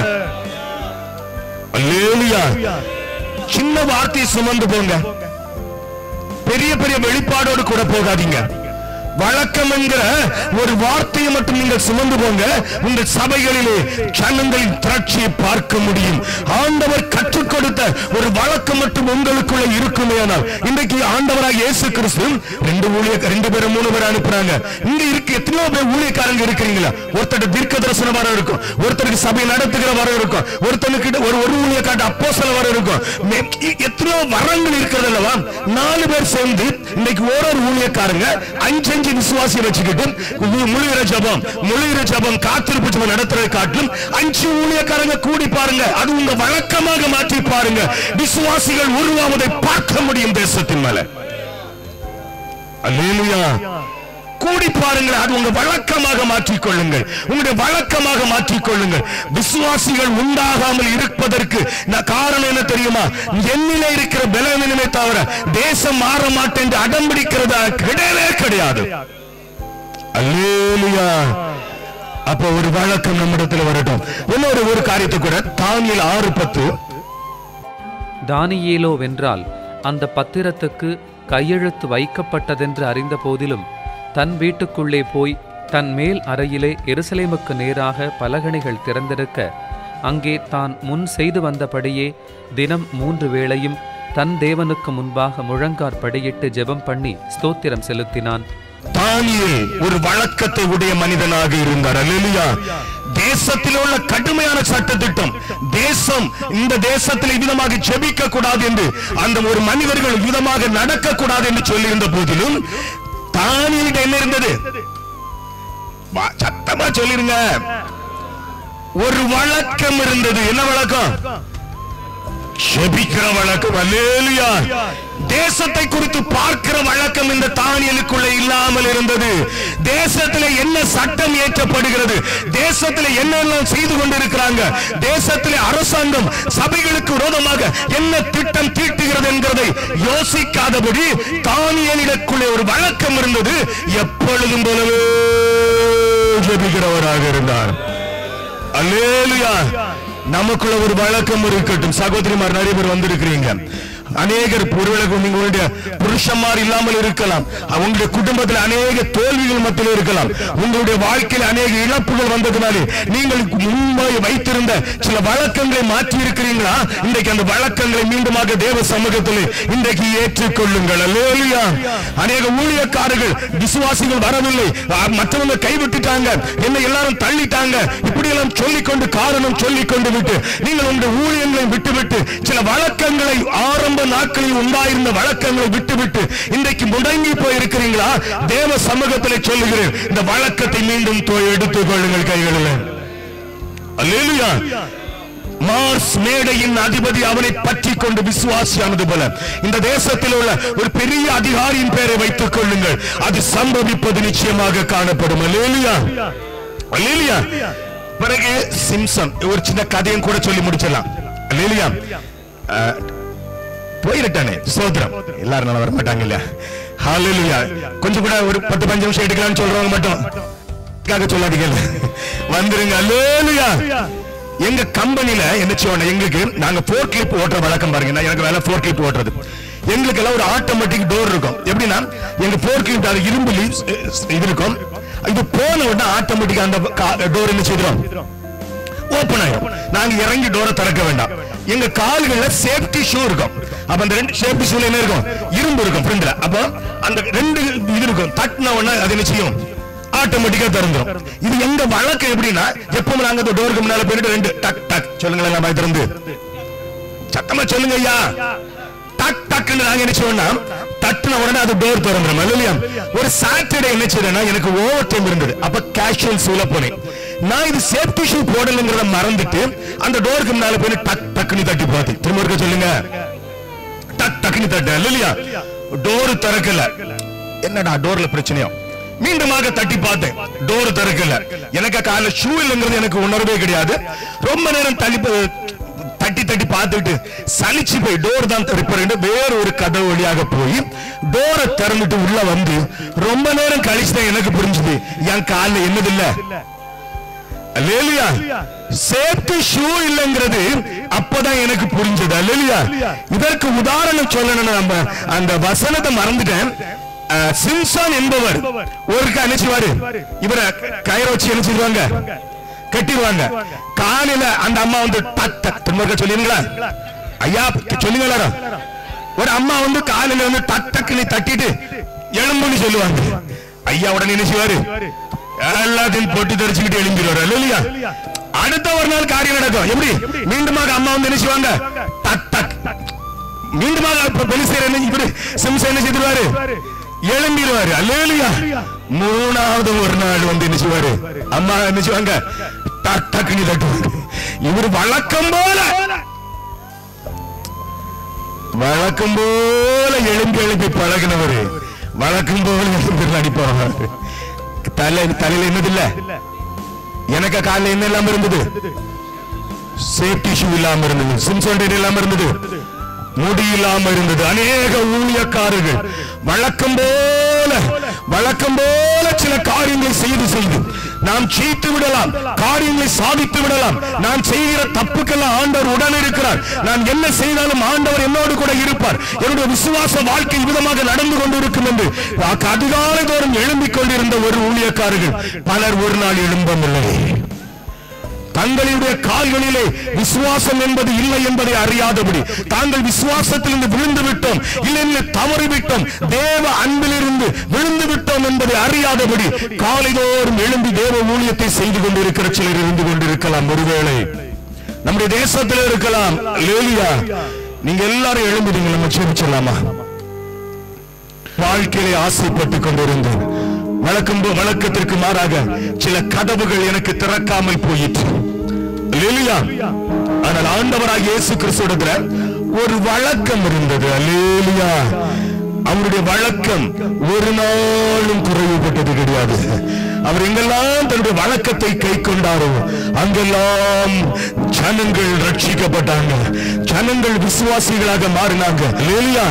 அல்லேலூயா சின்ன வார்த்தையை சுமந்து போங்க பெரிய பெரிய வெளிப்பாடோடு கூட போகாதீங்க வழக்கம் என்கிற ஒரு வார்த்தையை மட்டும் நீங்கள் சுமந்து போங்க உங்கள் சபைகளிலே ஜனங்களின் திரட்சியை பார்க்க முடியும் ஆண்டவர் கற்றுக் கொடுத்த ஒரு வழக்கம் மட்டும் உங்களுக்குள்ள இருக்குமே ஆனால் இன்றைக்கு ஆண்டவராக இயேசு கிறிஸ்து ரெண்டு ஊழிய ரெண்டு பேரும் மூணு பேர் அனுப்புறாங்க இங்க இருக்கு எத்தனையோ பேர் ஊழியக்காரங்க இருக்கிறீங்களா ஒருத்தர் தீர்க்க தரிசன வரம் இருக்கும் ஒருத்தருக்கு சபை நடத்துகிற வரம் இருக்கும் ஒருத்தனுக்கு ஒரு ஒரு ஊழியக்காட்டு அப்போஸ்தல வரம் இருக்கும் மே- எ- எத்தனையோ வரங்கள் இருக்கிறது அல்லவா நாலு பேர் சேர்ந்து இன்னைக்கு ஒரு ஒரு ஊழியக்காரங்க அஞ்சு அஞ்சு அஞ்சு விசுவாசியை வச்சுக்கிட்டு மு- முழுகிற ஜபம் முழுகிற ஜபம் காத்திருப்பு ஜபம் நடத்துறதை காட்டிலும் அஞ்சு ஊழியக்காரங்க கூடி பாருங்க அது உங்க வழக்கமாக மாற்றி பாருங்க விசுவாசிகள் உருவாவதை பார்க்க முடியும் தேசத்தின் மேல அல்லேலூயா கூடி பாருங்கள் அது உங்க வழக்கமாக மாற்றிக் கொள்ளுங்கள் உங்களுடைய வழக்கமாக மாற்றிக் கொள்ளுங்கள் விசுவாசிகள் உண்டாகாமல் இருப்பதற்கு நான் காரணம் என்ன தெரியுமா என்னிலே இருக்கிற பலவீனமே தவிர தேசம் மாற மாட்டேன் என்று அடம்பிடிக்கிறதா கிடையவே கிடையாது அல்லேலூயா அப்ப ஒரு வழக்கம் நம்மிடத்தில் வரட்டும் இன்னொரு ஒரு காரியத்தை கூட தானியல் ஆறு பத்து தானியேலோ வென்றால் அந்த பத்திரத்துக்கு கையெழுத்து வைக்கப்பட்டதென்று அறிந்த போதிலும் தன் வீட்டுக்குள்ளே போய் தன் மேல் அறையிலே எருசலேமுக்கு நேராக பலகணிகள் திறந்திருக்க அங்கே தான் முன் செய்து வந்தபடியே தினம் மூன்று வேளையும் தன் தேவனுக்கு முன்பாக முழங்கார் படியிட்டு ஜெபம் பண்ணி ஸ்தோத்திரம் செலுத்தினான் தானியேல் ஒரு வழக்கத்தை உடைய மனிதனாக இருந்தார் அல்லேலூயா தேசத்தில் உள்ள கடுமையான சட்டத்திட்டம் தேசம் இந்த தேசத்தில் விதமாக ஜெபிக்க கூடாது என்று அந்த ஒரு மனிதர்கள் விதமாக நடக்க கூடாது என்று சொல்லியிருந்த போதிலும் தானியிட என்ன இருந்தது வா- சத்தமா சொல்லிருங்க ஒரு வழக்கம் இருந்தது என்ன வழக்கம் ஜெபிக்கிற வழக்கம் அல்லேலூயா தேசத்தை குறித்து பார்க்கிற வழக்கம் இந்த தானியலுக்குள்ள இல்லாமல் இருந்தது தேசத்திலே என்ன சட்டம் ஏற்றப்படுகிறது தேசத்திலே என்னெல்லாம் செய்து கொண்டிருக்கிறாங்க தேசத்திலே அரசாங்கம் சபைகளுக்கு விரோதமாக என்ன திட்டம் தீட்டுகிறது என்கிறதை யோசிக்காதபடி தானியலிடக்குள்ளே ஒரு வழக்கம் இருந்தது எப்பொழுதும் போலவே ஜெபிக்கிறவராக இருந்தார் அல்லேலுயா நமக்குள்ள ஒரு வழக்கம் இருக்கட்டும் சகோதரிமார் நிறைய பேர் வந்திருக்கிறீங்க அநேகர் ஒருவேளை உங்களுடைய புருஷன்மார் இல்லாமல் இருக்கலாம் உங்களுடைய குடும்பத்தில் அநேக தோல்விகள் மத்தியில் இருக்கலாம் உங்களுடைய வாழ்க்கையில் அநேக இழப்புகள் வந்ததுனாலே நீங்கள் முன்பே வைத்திருந்த சில வழக்கங்களை மாற்றி இருக்கிறீங்களா இன்றைக்கு அந்த வழக்கங்களை மீண்டுமாக தேவ சமூகத்தில் இன்றைக்கு ஏற்றுக்கொள்ளுங்கள் அல்லேலூயா அநேக ஊழியக்காரர்கள் விசுவாசிகள் வரவில்லை ஆ, மற்றவங்க கைவிட்டுட்டாங்க என்ன எல்லாரும் தள்ளிட்டாங்க இப்படி எல்லாம் சொல்லிக்கொண்டு காரணம் சொல்லிக்கொண்டு விட்டு நீங்கள் உங்களுடைய ஊழியங்களை விட்டுவிட்டு சில வழக்கங்களை ஆரம்ப நாட்களில் உண்டாயிருந்த வழக்கங்களை விட்டுவிட்டு இன்றைக்கு முடங்கி போய் இருக்கிறீங்களா தேவ சமூகத்தில் சொல்லுகிறேன் இந்த வழக்கத்தை மீண்டும் தோ- எடுத்துக் கொள்ளுங்கள் கைகளில் அல்லேலூயா மார்ஸ் மேடையின் அதிபதி அவனை பற்றி கொண்டு விசுவாசியானது போல இந்த தேசத்தில் உள்ள ஒரு பெரிய அதிகாரியின் பெயரை வைத்துக் கொள்ளுங்கள் அது சம்பவிப்பது நிச்சயமாக காணப்படும் அல்லேலூயா அல்லேலூயா பிறகு சிம்சன் ஒரு சின்ன கதையும் கூட சொல்லி முடிச்சிடலாம் அல்லேலூயா அஹ், போயிருட்டானே சோதரம் எல்லாரும் நல்லா வர மாட்டாங்க இல்ல ஹalleluya கொஞ்சம் கூட ஒரு பத்து பஞ்சு நிமிஷம் எடுக்கலாம்னு சொல்றவங்க மட்டும் காக சொல்லாதீங்க வந்துருங்க அல்லேலூயா எங்க கம்பெனில என்ன செய்வோம் எங்களுக்கு நாங்க ஃபோர் கிளிப் ஓட்டுற வழக்கம் பாருங்க நான் எனக்கு வேலை ஃபோர் கிளிப் ஓட்டுறது எங்களுக்கு எல்லாம் ஒரு ஆட்டோமேட்டிக் டோர் இருக்கும் எப்படின்னா எங்க ஃபோர் கிளிப் அது இரும்பு leaves, அஹ், இது இருக்கும் இது போன உடனே ஆட்டோமேட்டிக் அந்த டோர் என்ன செய்றோம் ஓபன் ஆயிடும் நாங்க இறங்கி டோரை திறக்க வேண்டாம் எங்க கால்கள்ல சேஃப்டி ஷூ இருக்கும் அப்ப அந்த ரெண்டு சேஃப்டி ஷூல என்ன இருக்கும் இரும்பு இருக்கும் ஃப்ரண்ட்ல அப்போ அந்த ரெண்டு இது இருக்கும் தட்டின உடனே அது என்ன செய்யும் ஆட்டோமேட்டிக்கா திறந்துரும் இது எங்க வழக்கம் எப்படின்னா எப்பவும் நாங்க அந்த டோருக்கு முன்னால போயிட்டு ரெண்டு டக் டக் சொல்லுங்களேன் நான் திறந்து சத்தமா சொல்லுங்க ஐயா டக் டக்குன்னு நாங்க என்ன செய்வோம்னா தட்டுன உடனே அது டோர் திறந்துரும் இல்லையா ஒரு சாட்டர்டே என்ன செய்யறேன்னா எனக்கு ஓவர் டைம் இருந்தது அப்ப கேஷுவல் ஷூல போனேன் நான் இது சேஃப்டி ஷூ போடணுங்கிறத மறந்துட்டு அந்த டோருக்கு முன்னால போய் டக் டக்குன்னு தட்டி பார்த்தேன் திரும்ப இருக்க சொல்லுங்க டக் டக்குன்னு தட்ட இல்லையா டோர் திறக்கல என்னடா டோர்ல பிரச்சனையோ மீண்டுமாக தட்டி பார்த்தேன் டோர் திறக்கல எனக்கு கால ஷூ இல்லைங்கிறது எனக்கு உணர்வே கிடையாது ரொம்ப நேரம் தள்ளி போ- தட்டி தட்டி பார்த்துட்டு சலிச்சு போய் டோர் தான் திறப்பேன் வேற ஒரு கதவு வழியாக போய் டோரை திறந்துட்டு உள்ள வந்து ரொம்ப நேரம் கழிச்சு தான் எனக்கு புரிஞ்சுது என் காலில் என்னது இல்ல அல்லேலியா சேஃப்டி ஷூ இல்லைங்கிறது அப்பதான் எனக்கு புரிஞ்சது அல்லேலியா இதற்கு உதாரணம் சொல்லணும் நம்ம அந்த வசனத்தை மறந்துட்டேன் அஹ், சிம்சான் என்பவர் ஒருக்கா என்ன செய்வாரு இவரை கயிறை வச்சு என்ன செய்வாங்க கட்டிடுவாங்க காலையில அந்த அம்மா வந்து டக் டக் திரும்ப சொல்லிருங்களா ஐயா சொல்லுங்க எல்லாரும் ஒரு அம்மா வந்து காலையில வந்து டக் டக்குன்னு தட்டிட்டு எலும்புன்னு சொல்லுவாங்க ஐயா உடனே என்ன செய்வாரு எல்லாத்தையும் பொட்டி தெரிச்சுக்கிட்டு எழும்பிடுவாரு இல்லையா அடுத்த ஒரு நாள் காரியம் நடக்கும் எப்படி மீண்டுமாக அம்மா வந்து என்ன செய்வாங்க டக் டக் மீண்டுமாக இப்ப பெலிஸ்தர் என்ன இப்படி சிம்சன் என்ன செய்திருவாரு எழும்பிடுவாரு அல்லேலியா மூணாவது ஒரு நாள் வந்து என்ன செய்வாரு அம்மா என்ன செய்வாங்க டக் டக்குன்னு தட்டுவாங்க இவர் வழக்கம் போல வழக்கம் போல எழும்பி எழும்பி பழகினவர் வழக்கம் போல எழும்பி நடிப்பாங்க தலை தலையில என்னது இல்ல எனக்கு காலையில என்ன இல்லாம இருந்தது சேஃப்டி ஷூ இல்லாம இருந்தது சிம்சோன் இல்லாம இருந்தது முடி இல்லாம இருந்தது அநேக ஊழியக்காரர்கள் வழக்கம் போல வழக்கம் போல சில காரியங்களை செய்து செய்து நாம் ஜெயித்து விடலாம் காரியங்களை சாதித்து விடலாம் நான் செய்கிற தப்புக்கெல்லாம் ஆண்டவர் உடன் இருக்கிறார் நான் என்ன செய்தாலும் ஆண்டவர் என்னோடு கூட இருப்பார் என்னுடைய விசுவாச வாழ்க்கை விதமாக நடந்து கொண்டிருக்கும் என்று அதிகாலை தோறும் எழும்பிக் கொண்டிருந்த ஒரு ஊழியக்காரர்கள் பலர் ஒரு நாள் எழும்பவில்லை தங்களுடைய கால்களிலே விசுவாசம் என்பது இல்லை என்பதை அறியாதபடி தாங்கள் விசுவாசத்திலிருந்து விழுந்து விட்டோம் இல்லை தவறி விட்டோம் தேவ அன்பிலிருந்து விழுந்து விட்டோம் என்பதை அறியாதபடி காலைதோறும் எழும்பி தேவ ஊழியத்தை செய்து கொண்டிருக்கிற சிலர் இருந்து கொண்டிருக்கலாம் ஒருவேளை நம்முடைய தேசத்தில் இருக்கலாம் லேலியா நீங்க எல்லாரும் எழும்புறீங்க நம்ம செபிச்சலாமா வாழ்க்கையிலே ஆசைப்பட்டுக் கொண்டிருந்தேன் வழக்கம் போ- வழக்கத்திற்கு மாறாக சில கதவுகள் எனக்கு திறக்காமல் போயிற்று அல்லேலூயா ஆனால் ஆண்டவராக இயேசு கிறிஸ்துவிடத்துல ஒரு வழக்கம் இருந்தது அல்லேலூயா அவருடைய வழக்கம் ஒரு நாளும் குறைவுபட்டது கிடையாது அவர் எங்கெல்லாம் தன்னுடைய வழக்கத்தை கை கொண்டாரோ அங்கெல்லாம் ஜனங்கள் ரட்சிக்கப்பட்டாங்க ஜனங்கள் விசுவாசிகளாக மாறினாங்க அல்லேலூயா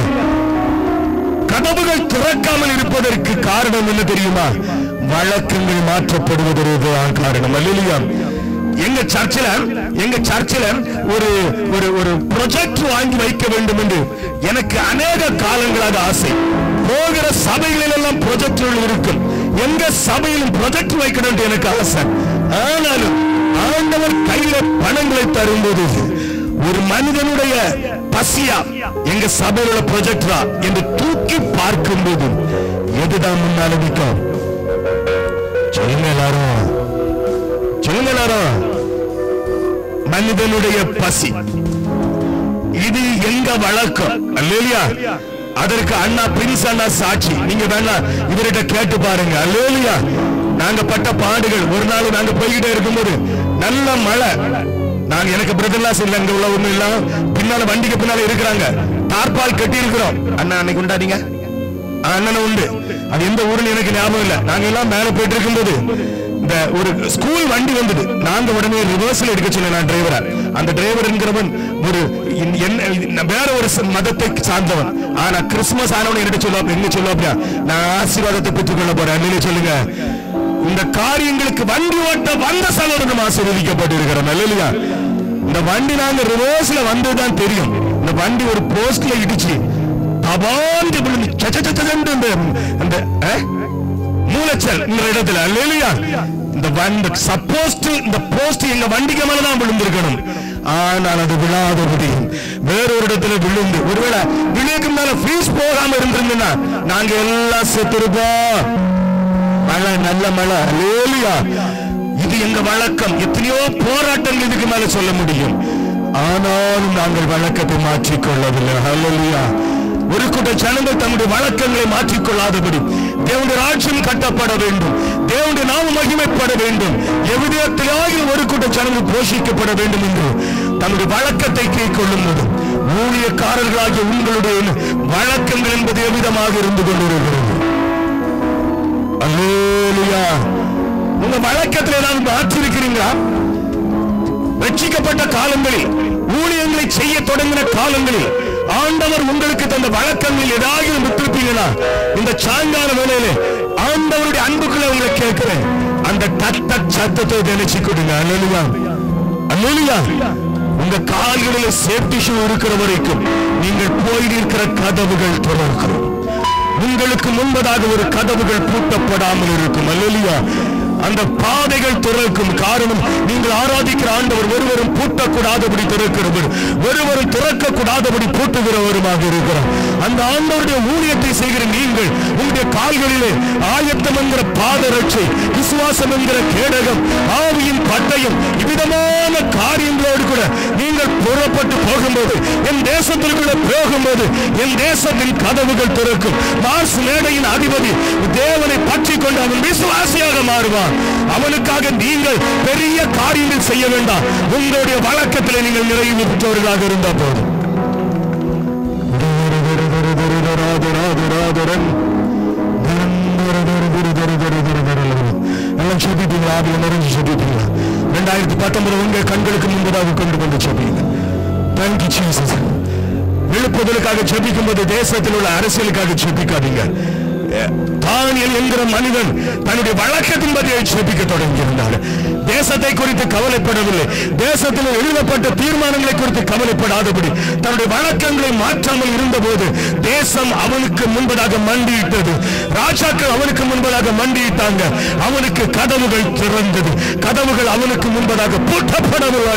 கதவுகள் திறக்காமல் இருப்பதற்கு காரணம் என்ன தெரியுமா வழக்கங்கள் மாற்றப்படுவதற்குதான் காரணம் அல்லையா எங்க சர்ச்சில் எங்க சர்ச்சில் ஒரு ஒரு ஒரு ப்ரொஜெக்ட் வாங்கி வைக்க வேண்டும் என்று எனக்கு அநேக காலங்களாக ஆசை போகிற சபைகளில் எல்லாம் ப்ரொஜெக்டர்கள் இருக்கும் எங்க சபையிலும் ப்ரொஜெக்ட் வைக்கணும் என்று எனக்கு ஆசை ஆனாலும் ஆண்டவர் கையில பணங்களை தரும்போது ஒரு மனிதனுடைய பசியா எங்க சபையில ப்ரொஜெக்டரா என்று தூக்கி பார்க்கும்போது எதுதான் முன்னால நிற்கும் சொல்லுங்க எல்லாரும் சொல்லுங்க எல்லாரும் மனிதனுடைய பசி இது எங்க வழக்கம் அல்லேலியா அதற்கு அண்ணா பிரின்ஸ் அண்ணா சாட்சி நீங்க வேணா இவர்கிட்ட கேட்டு பாருங்க அல்லேலியா நாங்க பட்ட பாடுகள் ஒரு நாள் நாங்க போய்கிட்டே இருக்கும்போது நல்ல மழை நாங்க எனக்கு பிரதர்லாஸ் இல்ல இங்க உள்ள ஒண்ணு இல்ல பின்னால வண்டிக்கு பின்னால இருக்கிறாங்க தார்பால் கட்டி இருக்கிறோம் அண்ணா அன்னைக்கு கொண்டாடிங்க அண்ணன் உண்டு அது எந்த ஊருன்னு எனக்கு ஞாபகம் இல்ல நாங்க எல்லாம் மேல போயிட்டு இருக்கும்போது இந்த ஒரு ஸ்கூல் வண்டி வந்தது நாங்க உடனே ரிவர்ஸ்ல எடுக்க சொன்னேன் நான் டிரைவரை அந்த டிரைவர் என்கிறவன் ஒரு இன்- என்ன வேற ஒரு ச- மதத்தை சார்ந்தவன் ஆனா கிறிஸ்துமஸ் ஆனவன் என்கிட்ட சொல்லுவா என்ன சொல்லுவாப்பியா நான் ஆசீர்வாதத்தை பெற்றுக்கொள்ள போறேன் அல்லையே சொல்லுங்க இந்த காரியங்களுக்கு வண்டி ஓட்ட வந்த சகோதரனும் ஆசீர்வதிக்கப்பட்டிருக்கிறோம் இல்லையா இந்த வண்டி நாங்க ரிவர்ஸ்ல வந்ததுதான் தெரியும் இந்த வண்டி ஒரு போஸ்ட்ல இடிச்சு தபாந்து விழுந்து சச்ச சச்சன்னு அந்த அந்த அஹ், மூலச்சல் இந்த இடத்துல இல்லையா இந்த வண்டி சப்போஸ் இந்த போஸ்ட் எங்க வண்டிக்கு மேலதான் விழுந்திருக்கணும் ஆனால் அது விழாதபடி வேறொரு இடத்துல விழுந்து ஒருவேளை விழுக்கு மேல ஃப்ரீஸ் போகாம இருந்திருந்தா நாங்க எல்லாம் செத்துருப்போம் மழை நல்ல மழை லேலியா இது எங்க வழக்கம் எத்தனையோ போராட்டங்கள் இதுக்கு மேல சொல்ல முடியும் ஆனாலும் நாங்கள் வழக்கத்தை மாற்றிக்கொள்ளவில்லை ஹalleluya ஒரு கூட்ட ஜனங்கள் தம்முடைய வழக்கங்களை மாற்றிக்கொள்ளாதபடி தேவனுடைய ராஜ்யம் கட்டப்பட வேண்டும் தேவனுடைய நாம மகிமைப்பட வேண்டும் எவ்விதத்திலாகிலும் ஒரு கூட்ட ஜனங்கள் போஷிக்கப்பட வேண்டும் என்று தம்முடைய வழக்கத்தை கைக்கொள்ளும் போது ஊழியக்காரர்களாகிய உங்களுடைய வழக்கங்கள் என்பது எவ்விதமாக இருந்து கொண்டிருக்கிறது அல்லேலூயா உங்க வழக்கத்தில் ஏதாவது மாற்றி இருக்கிறீங்களா ரட்சிக்கப்பட்ட காலங்களில் ஊழியங்களை செய்ய தொடங்கின காலங்களில் ஆண்டவர் உங்களுக்கு தந்த வழக்கங்கள் ஏதாவது விட்டுருப்பீங்களா இந்த சாயங்கால வேளையில ஆண்டவருடைய அன்புக்குள்ள உங்களை கேட்கிறேன் அந்த டக் டக் சத்தத்தை நினைச்சு கொடுங்க அல்லேலூயா அல்லேலூயா உங்க கால்களில் சேஃப்டி ஷூ இருக்கிற வரைக்கும் நீங்கள் போயிருக்கிற கதவுகள் திறக்கும் உங்களுக்கு முன்பதாக ஒரு கதவுகள் பூட்டப்படாமல் இருக்கும் அல்லேலூயா அந்த பாதைகள் திறக்கும் காரணம் நீங்கள் ஆராதிக்கிற ஆண்டவர் ஒருவரும் பூட்டக்கூடாதபடி திறக்கிறவர் ஒருவரும் திறக்கக்கூடாதபடி பூட்டுகிறவருமாக இருக்கிறார் அந்த ஆண்டவருடைய ஊழியத்தை செய்கிற நீங்கள் உங்களுடைய கால்களிலே ஆயத்தம் என்கிற பாதரட்சை விசுவாசம் என்கிற கேடகம் ஆவியின் பட்டயம் இவ்விதமான காரியங்களோடு கூட நீங்கள் புற புறப்பட்டு போகும்போது என் தேசத்திற்குள்ள போகும்போது என் தேசத்தின் கதவுகள் திறக்கும் மார்ஸ் மேடையின் அதிபதி தேவனை பற்றி கொண்டு அவன் விசுவாசியாக மாறுவான் அவனுக்காக நீங்கள் பெரிய காரியங்கள் செய்ய வேண்டாம் உங்களுடைய வழக்கத்தில் நீங்கள் நிறைவு பெற்றவர்களாக இருந்தா போதும் எல்லாம் செபிப்பீங்களா ஆவிய நிறைஞ்சு செபிப்பீங்களா ரெண்டாயிரத்தி பத்தொன்பது உங்க கண்களுக்கு முன்பதாக கொண்டு வந்து செபிங்க தேங்க்யூ ஜீசஸ் எழுப்புதலுக்காக ஜெபிக்கும் போது தேசத்தில் உள்ள அரசியலுக்காக ஜெபிக்காதீங்க தானியல் என்கிற மனிதன் தன்னுடைய வழக்கத்தின்படி ஜெபிக்க தொடங்கியிருந்தார் தேசத்தை குறித்து கவலைப்படவில்லை தேசத்தில் எழுதப்பட்ட தீர்மானங்களை குறித்து கவலைப்படாதபடி தன்னுடைய வழக்கங்களை மாற்றாமல் இருந்தபோது தேசம் அவனுக்கு முன்பதாக மண்டியிட்டது ராஜாக்கள் அவனுக்கு முன்பதாக மண்டியிட்டாங்க அவனுக்கு கதவுகள் திறந்தது கதவுகள் அவனுக்கு முன்பதாக பூட்டப்படவில்லை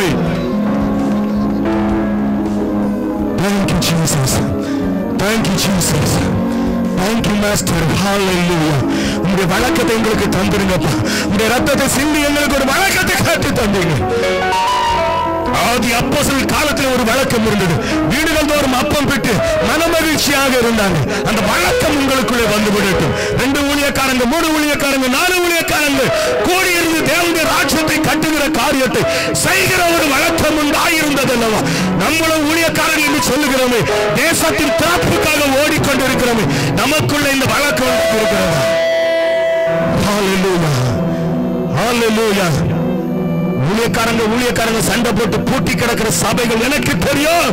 Thank you, Jesus. Thank you, Jesus. Thank you, Master. Hallelujah. உங்களுடைய வழக்கத்தை எங்களுக்கு தந்துருங்கப்பா உங்களுடைய ரத்தத்தை சிந்தி எங்களுக்கு ஒரு வழக்கத்தை காட்டி தந்தீங்க ஆதி அப்போஸ்தலர் காலத்தில் ஒரு வழக்கம் இருந்தது வீடுகள் தோறும் அப்பம் பெற்று மனமகிழ்ச்சியாக இருந்தாங்க அந்த வழக்கம் உங்களுக்குள்ளே வந்து விடட்டும் ரெண்டு ஊழியக்காரங்க மூணு ஊழியக்காரங்க நாலு ஊழியக்காரங்க கூடி இருந்து தேவனுடைய ராஜ்யத்தை கட்டுகிற காரியத்தை செய்கிற ஒரு வழக்கம் உண்டாயிருந்தது அல்லவா நம்மளும் ஊழியக்காரர்கள் என்று சொல்லுகிறோமே தேசத்தின் திறப்புக்காக ஓடிக்கொண்டிருக்கிறோமே நமக்குள்ள இந்த வழக்கம் இருக்கிறதா Hallelujah. Hallelujah. ஊழியக்காரங்க ஊழியக்காரங்க சண்டை போட்டு பூட்டி கிடக்கிற சபைகள் எனக்கு தெரியும்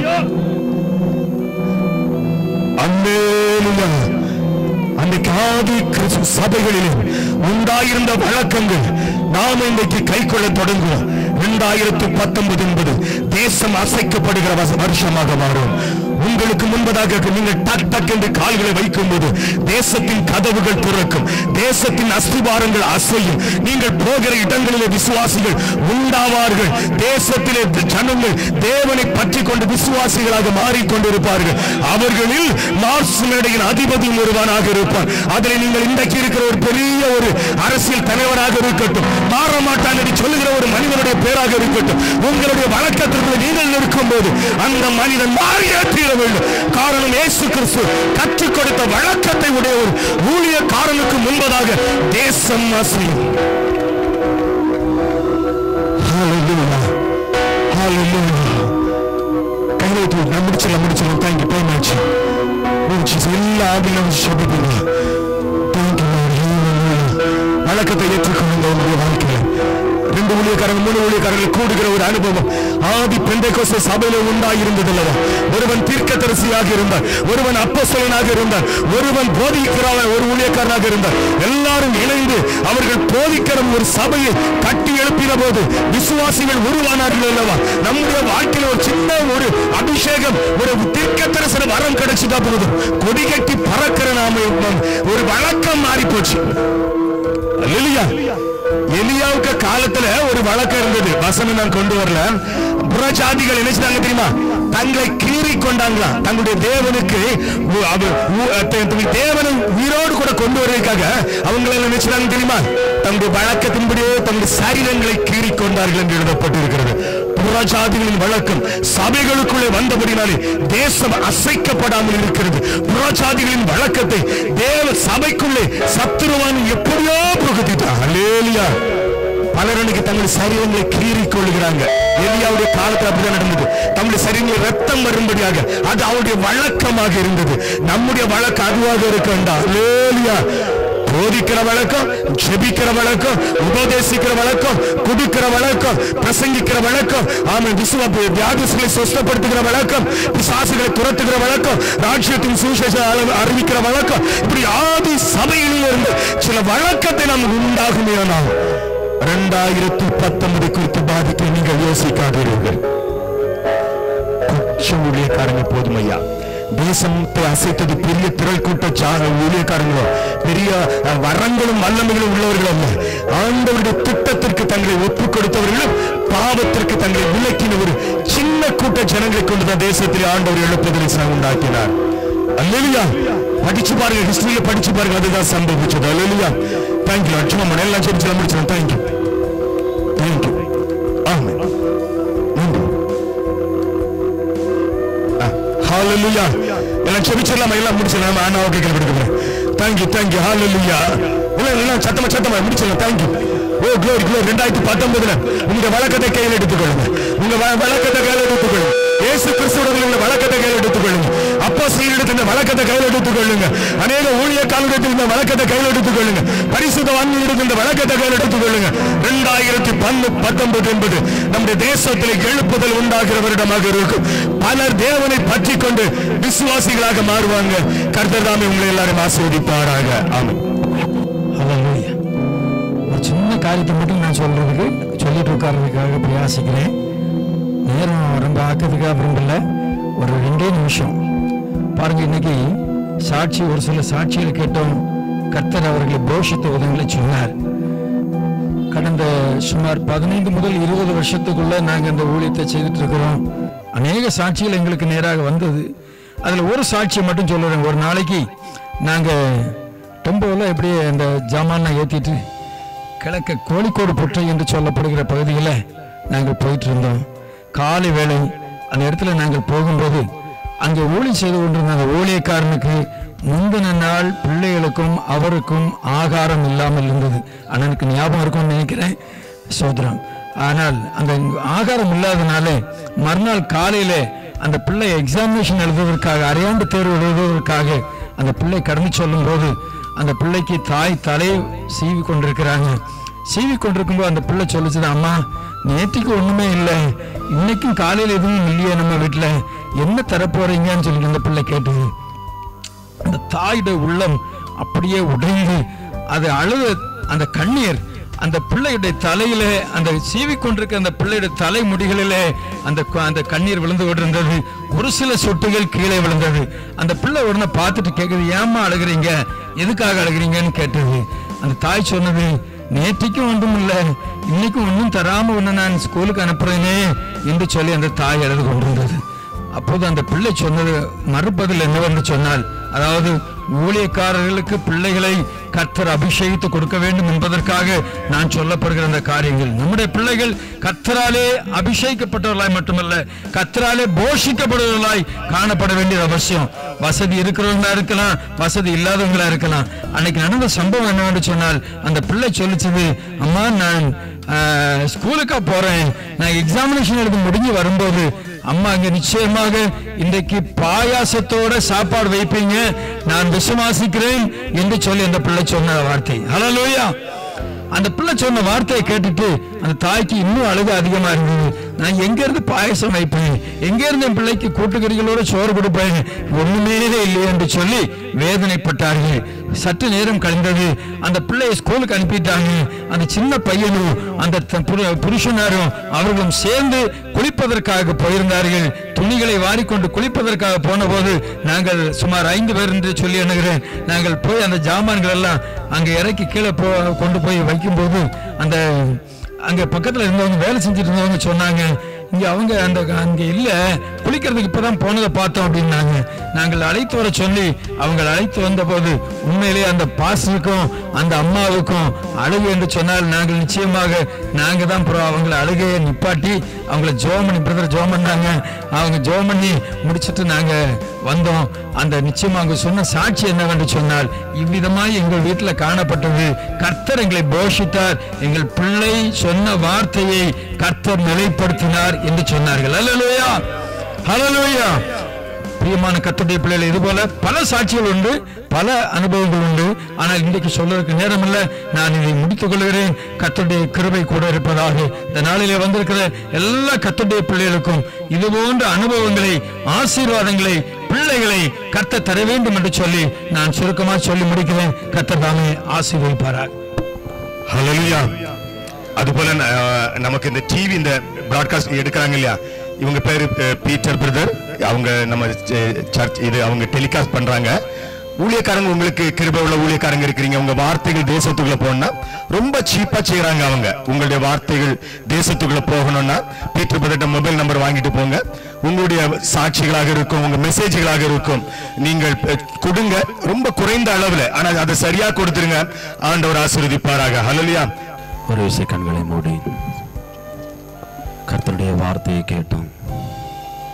அல்லேலூயா. அன்றைக்கு ஆதி கிறிஸ்து சபைகளிலே உண்டாயிருந்த வழக்கங்கள் நாம் இன்றைக்கு கை கொள்ள தொடங்குவோம் இரண்டாயிரத்தி பத்தொன்பது என்பது தேசம் அசைக்கப்படுகிற வச- வருஷமாக மாறும் உங்களுக்கு முன்பதாக நீங்கள் டக் டக் என்று கால்களை வைக்கும் போது தேசத்தின் கதவுகள் திறக்கும் தேசத்தின் அஸ்திபாரங்கள் அசையும் நீங்கள் போகிற இடங்களிலே விசுவாசிகள் உண்டாவார்கள் தேசத்திலே ஜனங்கள் தேவனை பற்றி கொண்டு விசுவாசிகளாக மாறிக்கொண்டிருப்பார்கள் அவர்களில் மார்ஸ் மேடையின் அதிபதியும் ஒருவனாக இருப்பார் அதில் நீங்கள் இன்றைக்கு இருக்கிற ஒரு பெரிய ஒரு அரசியல் தலைவராக இருக்கட்டும் மாற மாட்டான் என்று சொல்லுகிற ஒரு மனிதனுடைய பேராக இருக்கட்டும் உங்களுடைய வழக்கத்திற்குள்ள நீங்கள் இருக்கும்போது அந்த மனிதன் மாறியே தீர வேண்டும் காரணம் இயேசு கிறிஸ்து கற்றுக் கொடுத்த வழக்கத்தை உடைய ஒரு ஊழியக்காரனுக்கு முன்பதாக தேசம் அசையும் Hallelujah. Hallelujah. கையை தூக்கி நான் முடிச்சிடலாம் முடிச்சிடலாம் தேங்க்யூ டைம் ஆச்சு முடிச்சு எல்லா ஆவிலும் சொல்லிட்டீங்க தேங்க்யூ வழக்கத்தை ஏற்றுக்கொள்ளுங்க உங்களுடைய வாழ்க்கையில ரெண்டு ஊழியக்காரங்க மூணு ஊழியக்காரர்கள் கூடுகிற ஒரு அனுபவம் ஆதி பெந்தைக்கோஸ்து சபையில உண்டாயிருந்தது அல்லவா ஒருவன் தீர்க்கதரிசியாக இருந்தார் ஒருவன் அப்போஸ்தலனாக இருந்தார் ஒருவன் போதிக்கிறவன் ஒரு ஊழியக்காரனாக இருந்தார் எல்லாரும் இணைந்து அவர்கள் போதிக்கிற ஒரு சபையை கட்டி எழுப்பின போது விசுவாசிகள் உருவானார்கள் அல்லவா நம்முடைய வாழ்க்கையில ஒரு சின்ன ஒரு அபிஷேகம் ஒரு தீர்க்க தரிசன வரம் கிடைச்சிட்டா போதும் கொடி கட்டி பறக்கிற நாம ஒரு வழக்கம் மாறி போச்சு அல்லேலூயா எலியாவுக்கு காலத்துல ஒரு வழக்கம் இருந்தது வசனம் நான் கொண்டு வரல புறஜாதிகள் என்ன செய்தாங்க தெரியுமா தங்களை கீறி கொண்டாங்களா தங்களுடைய தேவனுக்கு உ- அவ- உ- த- தங்களுடைய தேவனை உயிரோடு கூட கொண்டு வருவதற்காக அவங்க எல்லாம் என்ன செய்தாங்க தெரியுமா தங்களுடைய வழக்கத்தின்படியே தங்களுடைய சரீரங்களை கீறி கொண்டார்கள் என்று எழுதப்பட்டிருக்கிறது புறஜாதிகளின் வழக்கம் சபைகளுக்குள்ளே வந்தபடினாலே தேசம் அசைக்கப்படாமல் இருக்கிறது புறஜாதிகளின் வழக்கத்தை தேவ சபைக்குள்ளே சத்துருவான் எப்படியோ புகுத்திட்டான் அல்லேலியா பலர் அன்னைக்கு தங்கள் சரீரங்களை கீறி கொள்ளுகிறாங்க எலியாவுடைய காலத்தில் அப்படிதான் நடந்தது தங்களுடைய சரீரங்களில் ரத்தம் வரும்படியாக அது அவருடைய வழக்கமாக இருந்தது நம்முடைய வழக்கம் அதுவாக இருக்க வேண்டாம் அல்லேலியா போதிக்கிற வழக்கம் ஜெபிக்கிற வழக்கம் உபதேசிக்கிற வழக்கம் குடிக்கிற வழக்கம் பிரசங்கிக்கிற வழக்கம் ஆமை விசுவ வியாதிசுகளை சொஸ்தப்படுத்துகிற வழக்கம் பிசாசுகளை துரத்துகிற வழக்கம் ராஜ்யத்தின் சுவிசேஷ அளவு அறிவிக்கிற வழக்கம் இப்படி ஆதி சபையிலே இருந்து சில வழக்கத்தை நமக்கு உண்டாகுமே ஆனால் இரண்டாயிரத்தி பத்தொன்பது குறித்து பாதிக்க நீங்கள் யோசிக்காதீர்கள் கொஞ்சம் ஊழியக்காரங்க போதும் ஐயா தேசத்தை அசைத்தது பெரிய திரள் கூட்ட சா- ஊழியக்காரங்களோ பெரிய அஹ், வரங்களும் வல்லமைகளும் உள்ளவர்கள் அல்ல ஆண்டவருடைய திட்டத்திற்கு தங்களை ஒப்புக் கொடுத்தவர்களும் பாவத்திற்கு தங்களை விலக்கின ஒரு சின்ன கூட்ட ஜனங்களை கொண்டுதான் தேசத்தில் ஆண்டவர் எழுப்புதலை உண்டாக்கினார் அல்லேலியா படிச்சு பாருங்க ஹிஸ்டரியில படிச்சு பாருங்க அதுதான் சம்பவிச்சது அல்லேலியா தேங்க்யூ அச்சுமா எல்லாம் சொல்லி முடிச்சிடும் தேங்க்யூ தேங்க்யூ ஆமாம் நன்றி ஹalleluya எல்லாம் செபிச்சிடலாமா எல்லாம் முடிச்சிடலாமா ஆனா ஓகே கொடுக்குறேன் தேங்க்யூ தேங்க்யூ ஹalleluya எல்லாம் எல்லாம் சத்தமா சத்தமா முடிச்சிடலாம் தேங்க்யூ ஓ க்ளோரி க்ளோரி ரெண்டாயிரத்தி பத்தொன்பதுல உங்க வழக்கத்தை கையில் எடுத்துக்கொள்ளுங்க உங்க வ- வழக்கத்தை கையில் எடுத்துக்கொள்ளுங்க இயேசு கிறிஸ்துவோட உங்க வழக்கத்தை கையில் எடுத்துக்கொள்ளுங்க அப்போ சீரிடத்தில் இந்த வழக்கத்தை கையில் எடுத்துக்கொள்ளுங்க அநேக ஊழிய காலத்தில் இந்த வழக்கத்தை கையில் எடுத்துக்கொள்ளுங்க பரிசுத்த வாங்கியிருந்து இந்த வழக்கத்தை கையில் எடுத்துக்கொள்ளுங்க ரெண்டாயிரத்தி பன்னு பத்தொன்பது என்பது நம்முடைய தேசத்தில் எழுப்புதல் உண்டாகிற வருடமாக இருக்கும் பலர் தேவனை பற்றி கொண்டு விசுவாசிகளாக மாறுவாங்க கர்த்தர் தாமே உங்களை எல்லாரும் ஆசீர்வதிப்பாராக ஆமென் ஹalleluya ஒரு சின்ன காரியத்தை மட்டும் நான் சொல்றதுக்கு சொல்லிட்டு உட்கார்றதுக்காக பிரயாசிக்கிறேன் நேரம் ரொம்ப ஆக்கிறதுக்காக விரும்பல ஒரு ரெண்டே நிமிஷம் பாருங்க இன்னைக்கு சாட்சி ஒரு சில சாட்சிகள் கேட்டோம் கர்த்தர் அவர்களை போஷித்த உதவிகளை சொன்னார் கடந்த சுமார் பதினைந்து முதல் இருபது வருஷத்துக்குள்ள நாங்க இந்த ஊழியத்தை செய்துட்டு இருக்கிறோம் அநேக சாட்சிகள் எங்களுக்கு நேராக வந்தது அதுல ஒரு சாட்சியை மட்டும் சொல்லுறேன் ஒரு நாளைக்கு நாங்க டெம்போவில் எப்படியே அந்த ஜாமானை ஏத்திட்டு கிழக்க கோழிக்கோடு புற்றை என்று சொல்லப்படுகிற பகுதியில் நாங்கள் போயிட்டு இருந்தோம் காலை வேளை அந்த இடத்துல நாங்கள் போகும்போது அங்கே ஊழி செய்து கொண்டிருந்த அந்த ஊழியக்காரனுக்கு முந்தின நாள் பிள்ளைகளுக்கும் அவருக்கும் ஆகாரம் இல்லாமல் இருந்தது அண்ணனுக்கு ஞாபகம் இருக்கும்னு நினைக்கிறேன் சோதரம் ஆனால் அந்த ஆகாரம் இல்லாதனால மறுநாள் காலையில அந்த பிள்ளை எக்ஸாமினேஷன் எழுதுவதற்காக அரையாண்டு தேர்வு எழுதுவதற்காக அந்த பிள்ளை கடந்து சொல்லும் போது அந்த பிள்ளைக்கு தாய் தலையை சீவி கொண்டிருக்கிறாங்க சீவி கொண்டிருக்கும்போது அந்த பிள்ளை சொல்லுச்சுது அம்மா நேற்றுக்கு ஒண்ணுமே இல்லை இன்னைக்கும் காலையில எதுவும் இல்லையே நம்ம வீட்டுல என்ன தரப்போறீங்கன்னு சொல்லி அந்த பிள்ளை கேட்டது அந்த தாயுடைய உள்ளம் அப்படியே உடைந்து அது அழுது அந்த கண்ணீர் அந்த பிள்ளையுடைய தலையிலே அந்த சீவி கொண்டிருக்க அந்த பிள்ளையுடைய தலை முடிகளிலே அந்த கு- அந்த கண்ணீர் விழுந்து கொண்டிருந்தது ஒரு சில சொட்டுகள் கீழே விழுந்தது அந்த பிள்ளை உடனே பார்த்துட்டு கேட்குது ஏம்மா அழுகுறீங்க எதுக்காக அழுகுறீங்கன்னு கேட்டது அந்த தாய் சொன்னது நேற்றுக்கும் ஒன்றும் இல்லை இன்னைக்கும் ஒன்றும் தராம ஒன்று நான் ஸ்கூலுக்கு அனுப்புறேனே என்று சொல்லி அந்த தாய் அழுது கொண்டிருந்தது அப்போது அந்த பிள்ளை சொன்னது மறுபதில் என்னவென்று சொன்னால் அதாவது ஊழியக்காரர்களுக்கு பிள்ளைகளை கர்த்தர் அபிஷேகித்து கொடுக்க வேண்டும் என்பதற்காக நான் சொல்லப்படுகிற அந்த காரியங்கள் நம்முடைய பிள்ளைகள் கர்த்தராலே அபிஷேகிக்கப்பட்டவர்களாய் மட்டுமல்ல கர்த்தராலே போஷிக்கப்படுவர்களாய் காணப்பட வேண்டியது அவசியம் வசதி இருக்கிறவங்களா இருக்கலாம் வசதி இல்லாதவங்களா இருக்கலாம் அன்னைக்கு நடந்த சம்பவம் என்னவென்று சொன்னால் அந்த பிள்ளை சொல்லிச்சது அம்மா நான் ஆஹ், ஸ்கூலுக்கா போறேன் நான் எக்ஸாமினேஷன் எழுதி முடிஞ்சு வரும்போது அம்மா அங்க நிச்சயமாக இன்றைக்கு பாயாசத்தோட சாப்பாடு வைப்பீங்க நான் விசுவாசிக்கிறேன் என்று சொல்லி அந்த பிள்ளை சொன்ன வார்த்தை ஹalleluya அந்த பிள்ளை சொன்ன வார்த்தையை கேட்டுட்டு அந்த தாய்க்கு இன்னும் அழுக அதிகமா இருந்தது நான் எங்க இருந்து பாயசம் வைப்பேன் எங்க இருந்து என் பிள்ளைக்கு கூட்டுக்கறிகளோட சோறு கொடுப்பேன் ஒண்ணுமே இல்லையே என்று சொல்லி வேதனைப்பட்டார்கள் சற்று நேரம் கழிந்தது அந்த பிள்ளையை ஸ்கூலுக்கு அனுப்பிட்டாங்க அந்த சின்ன பையனும் அந்த த- புரு- புருஷனாரும் அவர்களும் சேர்ந்து குளிப்பதற்காக போயிருந்தார்கள் துணிகளை வாரிக்கொண்டு குளிப்பதற்காக போன போது நாங்கள் சுமார் ஐந்து பேர் என்று சொல்லி எண்ணுகிறேன் நாங்கள் போய் அந்த ஜாமான்கள் எல்லாம் அங்க இறக்கி கீழே போ கொண்டு போய் வைக்கும்போது அந்த அங்க பக்கத்துல இருந்தவங்க வேலை செஞ்சுட்டு இருந்தவங்க சொன்னாங்க இங்க அவங்க அந்த அங்க இல்ல குளிக்கிறதுக்கு இப்பதான் போனதை பார்த்தோம் அப்படின்னாங்க நாங்கள் அழைத்து வர சொல்லி அவங்க அழைத்து வந்த போது உண்மையிலேயே அந்த பாசனுக்கும் அந்த அம்மாவுக்கும் அழுகு என்று சொன்னால் நாங்கள் நிச்சயமாக நாங்க தான் அப்புறம் அவங்கள அழுகையை நிப்பாட்டி அவங்கள ஜோம் பண்ணி பிரதர் ஜோம் பண்ணாங்க அவங்க ஜோம் பண்ணி முடிச்சிட்டு நாங்க வந்தோம் அந்த நிச்சயமா அவங்க சொன்ன சாட்சி என்னவென்று சொன்னால் இவ்விதமாய் எங்கள் வீட்டில் காணப்பட்டது கர்த்தர் எங்களை போஷித்தார் எங்கள் பிள்ளை சொன்ன வார்த்தையை கர்த்தர் நிலைப்படுத்தினார் என்று சொன்னார்கள் அல்லேலூயா ஹalleluya பிரியமான கர்த்தருடைய பிள்ளைகள் இது போல பல சாட்சிகள் உண்டு பல அனுபவங்கள் உண்டு ஆனால் இன்றைக்கு சொல்றதுக்கு நேரம் இல்லை நான் இதை முடித்துக் கொள்கிறேன் கர்த்தருடைய கிருபை கூட இருப்பதாக இந்த நாளிலே வந்திருக்கிற எல்லா கர்த்தருடைய பிள்ளைகளுக்கும் இது போன்ற அனுபவங்களை ஆசீர்வாதங்களை பிள்ளைகளை கர்த்தர் தர வேண்டும் என்று சொல்லி நான் சுருக்கமாக சொல்லி முடிக்கிறேன் கர்த்தர் தாமே ஆசீர்வதிப்பாராக ஹalleluya அதுபோல அஹ், நமக்கு இந்த டிவி இந்த பிராட்காஸ்ட் எடுக்கிறாங்க இல்லையா இவங்க பேரு அஹ், பீட்டர் பிரதர் அவங்க நம்ம சர்ச் இது அவங்க டெலிகாஸ்ட் பண்றாங்க ஊழியக்காரங்க உங்களுக்கு கிருபை உள்ள ஊழியக்காரங்க இருக்கிறீங்க உங்க வார்த்தைகள் தேசத்துக்குள்ள போகணும்னா ரொம்ப சீப்பா செய்யறாங்க அவங்க உங்களுடைய வார்த்தைகள் தேசத்துக்குள்ள போகணும்னா பீட்டர் பிரதர்ட்ட மொபைல் நம்பர் வாங்கிட்டு போங்க உங்களுடைய சாட்சிகளாக இருக்கும் உங்க மெசேஜ்களாக இருக்கும் நீங்கள் அஹ், கொடுங்க ரொம்ப குறைந்த அளவுல ஆனா அதை சரியா கொடுத்துருங்க ஆண்டவர் ஆசீர்வதிப்பாராக ஹalleluya ஒரு விசை கண்களை மூடி கர்த்தருடைய வார்த்தையை கேட்டோம்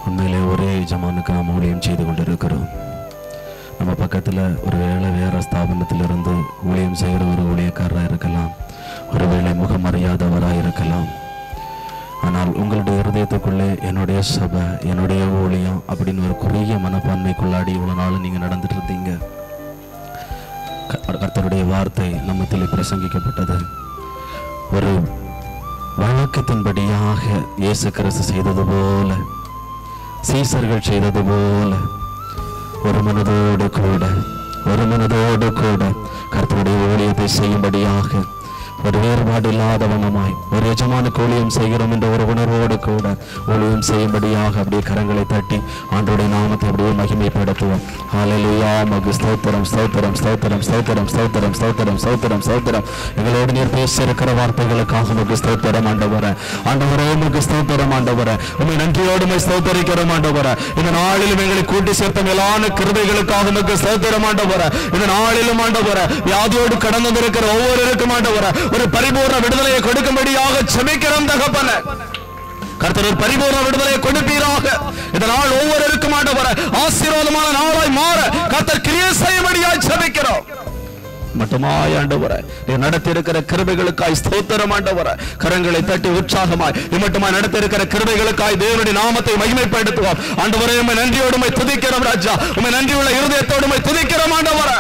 உண்மையிலே ஒரே எஜமானுக்கு நாம் ஊழியம் செய்து கொண்டிருக்கிறோம் நம்ம பக்கத்தில் ஒரு வேளை வேற ஸ்தாபனத்திலிருந்து ஊழியம் செய்கிற ஒரு ஊழியக்காரராக இருக்கலாம் ஒருவேளை முகமறியாதவராக இருக்கலாம் ஆனால் உங்களுடைய இருதயத்துக்குள்ளே என்னுடைய சபை என்னுடைய ஊழியம் அப்படின்னு ஒரு குறுகிய மனப்பான்மைக்குள்ளாடி இவ்வளோ நாள் நீங்கள் நடந்துட்டு இருந்தீங்க க- கர்த்தருடைய வார்த்தை நம்மத்தில் பிரசங்கிக்கப்பட்டது ஒரு வழக்கத்தின்படியாக இயேசு கிறிஸ்து செய்தது போல சீசர்கள் செய்தது போல ஒரு மனதோடு கூட ஒரு மனதோடு கூட கர்த்தருடைய ஊழியத்தை செய்யும்படியாக ஒரு வேறுபாடு இல்லாத வண்ணமாய் ஒரு எஜமானுக்கு ஊழியம் செய்கிறோம் என்ற ஒரு உணர்வோடு கூட ஊழியம் செய்யும்படியாக அப்படியே கரங்களை தட்டி ஆண்டோடைய நாமத்தை அப்படியே மகிமைப்படுத்துவோம் ஹalleluya மகு ஸ்தோத்திரம் ஸ்தோத்திரம் ஸ்தோத்திரம் ஸ்தோத்திரம் ஸ்தோத்திரம் ஸ்தோத்திரம் ஸ்தோத்திரம் ஸ்தோத்திரம் எங்களோடு நீர் பேசியிருக்கிற வார்த்தைகளுக்காக மகு ஸ்தோத்திரம் ஆண்டவரே ஆண்டவரே மகு ஸ்தோத்திரம் ஆண்டவரே உண்மை நன்றியோடு உம்மை ஸ்தோத்தரிக்கிறோம் ஆண்டவரே இந்த நாளிலும் எங்களை கூட்டி சேர்த்த மேலான கிருபைகளுக்காக மகு ஸ்தோத்திரம் ஆண்டவரே இந்த நாளிலும் ஆண்டவரே வியாதியோடு கடந்து வந்திருக்கிற ஒவ்வொருவருக்கும் ஆண்டவரே ஒரு பரிபூர்ண விடுதலையை கொடுக்கும்படியாக செபிக்கிறோம் தகப்பன கர்த்தர் ஒரு பரிபூர்ண விடுதலையை கொடுப்பீராக இந்த நாள் ஒவ்வொருவருக்கும் ஆண்டவர ஆசீர்வாதமான நாளாய் மாற கர்த்தர் கிரியை செய்யும்படியாய் செபிக்கிறோம் மட்டுமாய் ஆண்டவர நீ நடத்தி இருக்கிற கிருபைகளுக்காய் ஸ்தோத்திரம் ஆண்டவர கரங்களை தட்டி உற்சாகமாய் இம்மட்டுமாய் நடத்தி இருக்கிற கிருபைகளுக்காய் தேவனுடைய நாமத்தை மகிமைப்படுத்துவோம் ஆண்டவரே உம்மை நன்றியோடு உம்மை துதிக்கிறோம் ராஜா உம்மை நன்றியுள்ள இருதயத்தோடு உம்மை துதிக்கிறோம் ஆண்டவர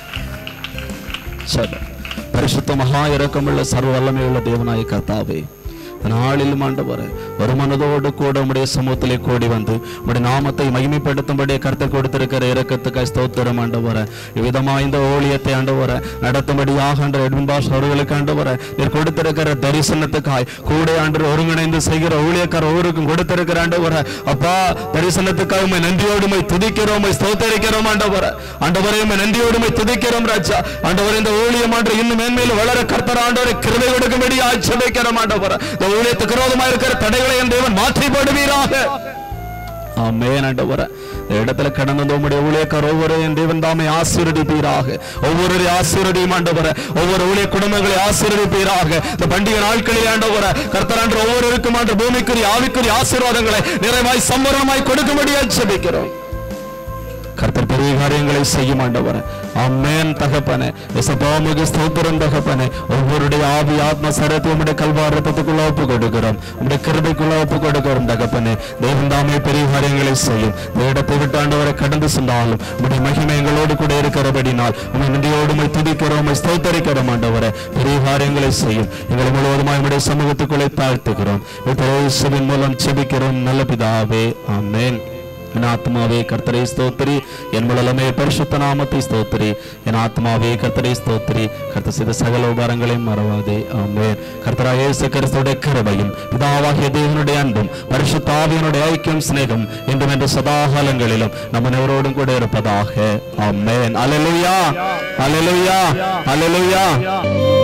சரி பரிசுத்த மகா இரக்கமுள்ள சர்வ வல்லமையுள்ள தேவனாய கர்த்தாவே நாளிலும் ஆண்டவரே ஒரு மனதோடு கூட உம்முடைய சமூகத்திலே கூடி வந்து உம்முடைய நாமத்தை மகிமைப்படுத்தும்படியே கருத்தை கொடுத்திருக்கிற இரக்கத்துக்காய் ஸ்தோத்திரம் ஆண்டவரே இவ்விதமா இந்த ஊழியத்தை ஆண்டவரே நடத்தும்படியாக என்ற எட்மின்பாஸ் அவர்களுக்கு ஆண்டவரே நீர் கொடுத்திருக்கிற தரிசனத்துக்காய் கூட ஆண்டு ஒருங்கிணைந்து செய்கிற ஊழியக்கார ஒவ்வொருக்கும் கொடுத்திருக்கிற ஆண்டவரே அப்பா தரிசனத்துக்காக உம்மை நன்றியோடு உம்மை துதிக்கிறோம் உம்மை ஸ்தோத்தரிக்கிறோம் ஆண்டவரே ஆண்டவரே உம்மை நன்றியோடு உம்மை துதிக்கிறோம் ராஜா ஆண்டவரே இந்த ஊழியம் ஆண்டு இன்னும் மேன்மேலும் வளர கர்த்தர் ஆண்டவரை கிருபை கொடுக்கும்படி ஆட்சேபிக்கிறோம் ஆண்டவரே இந்த ஊழியத்துக்கு விரோதமாக இருக்கிற தடைகளை என் தேவன் மாற்றி போடுவீராக ஆமென் ஆண்டவரே இந்த இடத்துல கடந்து வந்து உம்முடைய ஊழியக்கார ஒவ்வொரு என் தேவன் தாமே ஆசீர்வதிப்பீராக ஒவ்வொரு ஆசீர்வதியும் ஆண்டவரே ஒவ்வொரு ஊழிய குடும்பங்களை ஆசீர்வதிப்பீராக இந்த பண்டிகை நாட்களில் ஆண்டவரே கர்த்தராண்டு ஒவ்வொருவருக்கும் ஆண்டு பூமிக்குரிய ஆவிக்குரிய ஆசீர்வாதங்களை நிறைவாய் சம்பரணமாய் கொடுக்கும்படியாக ஜெபிக்கிறோம் கர்த்தர் பெரிய காரியங்களை செய்யும் ஆண்டவரே அம்மேன் தகப்பனே எசப்பாமுக ஸ்தோத்திரம் தகப்பனே ஒவ்வொருடைய ஆவி ஆத்ம சரத்தை உம்முடைய கல்வாரத்துக்குள்ள ஒப்பு கொடுக்கிறோம் உம்முடைய கிருபைக்குள்ள ஒப்பு கொடுக்கிறோம் தகப்பனே தேவன் தாமே பெரிய காரியங்களை செய்யும் இந்த இடத்தை விட்டு ஆண்டவரை கடந்து சென்றாலும் உம்முடைய மகிமை எங்களோடு கூட இருக்கிறபடினால் உம்மை நன்றியோடு உம்மை துதிக்கிறோம் உம்மை ஸ்தோத்தரிக்கிறோம் ஆண்டவரே பெரிய காரியங்களை செய்யும் எங்களை முழுவதுமாய் உம்முடைய சமூகத்துக்குள்ளே தாழ்த்துகிறோம் இயேசுவின் மூலம் செபிக்கிறோம் நல்ல பிதாவே ஆமென் என் ஆத்மாவே கர்த்தரை ஸ்தோத்திரி என் முழலமே பரிசுத்த நாமத்தை ஸ்தோத்திரி என் ஆத்மாவே கர்த்தரை ஸ்தோத்திரி கர்த்தர் செய்த சகல உபாரங்களையும் மறவாதே ஆமென் கர்த்தராக இயேசு கிறிஸ்துடைய கிருபையும் பிதாவாகிய தேவனுடைய அன்பும் பரிசுத்த ஆவியனுடைய ஐக்கியம் சிநேகம் என்றும் என்று சதாகாலங்களிலும் நம்ம அனைவரோடும் கூட இருப்பதாக ஆமென் அல்லேலூயா அல்லேலூயா அல்லேலூயா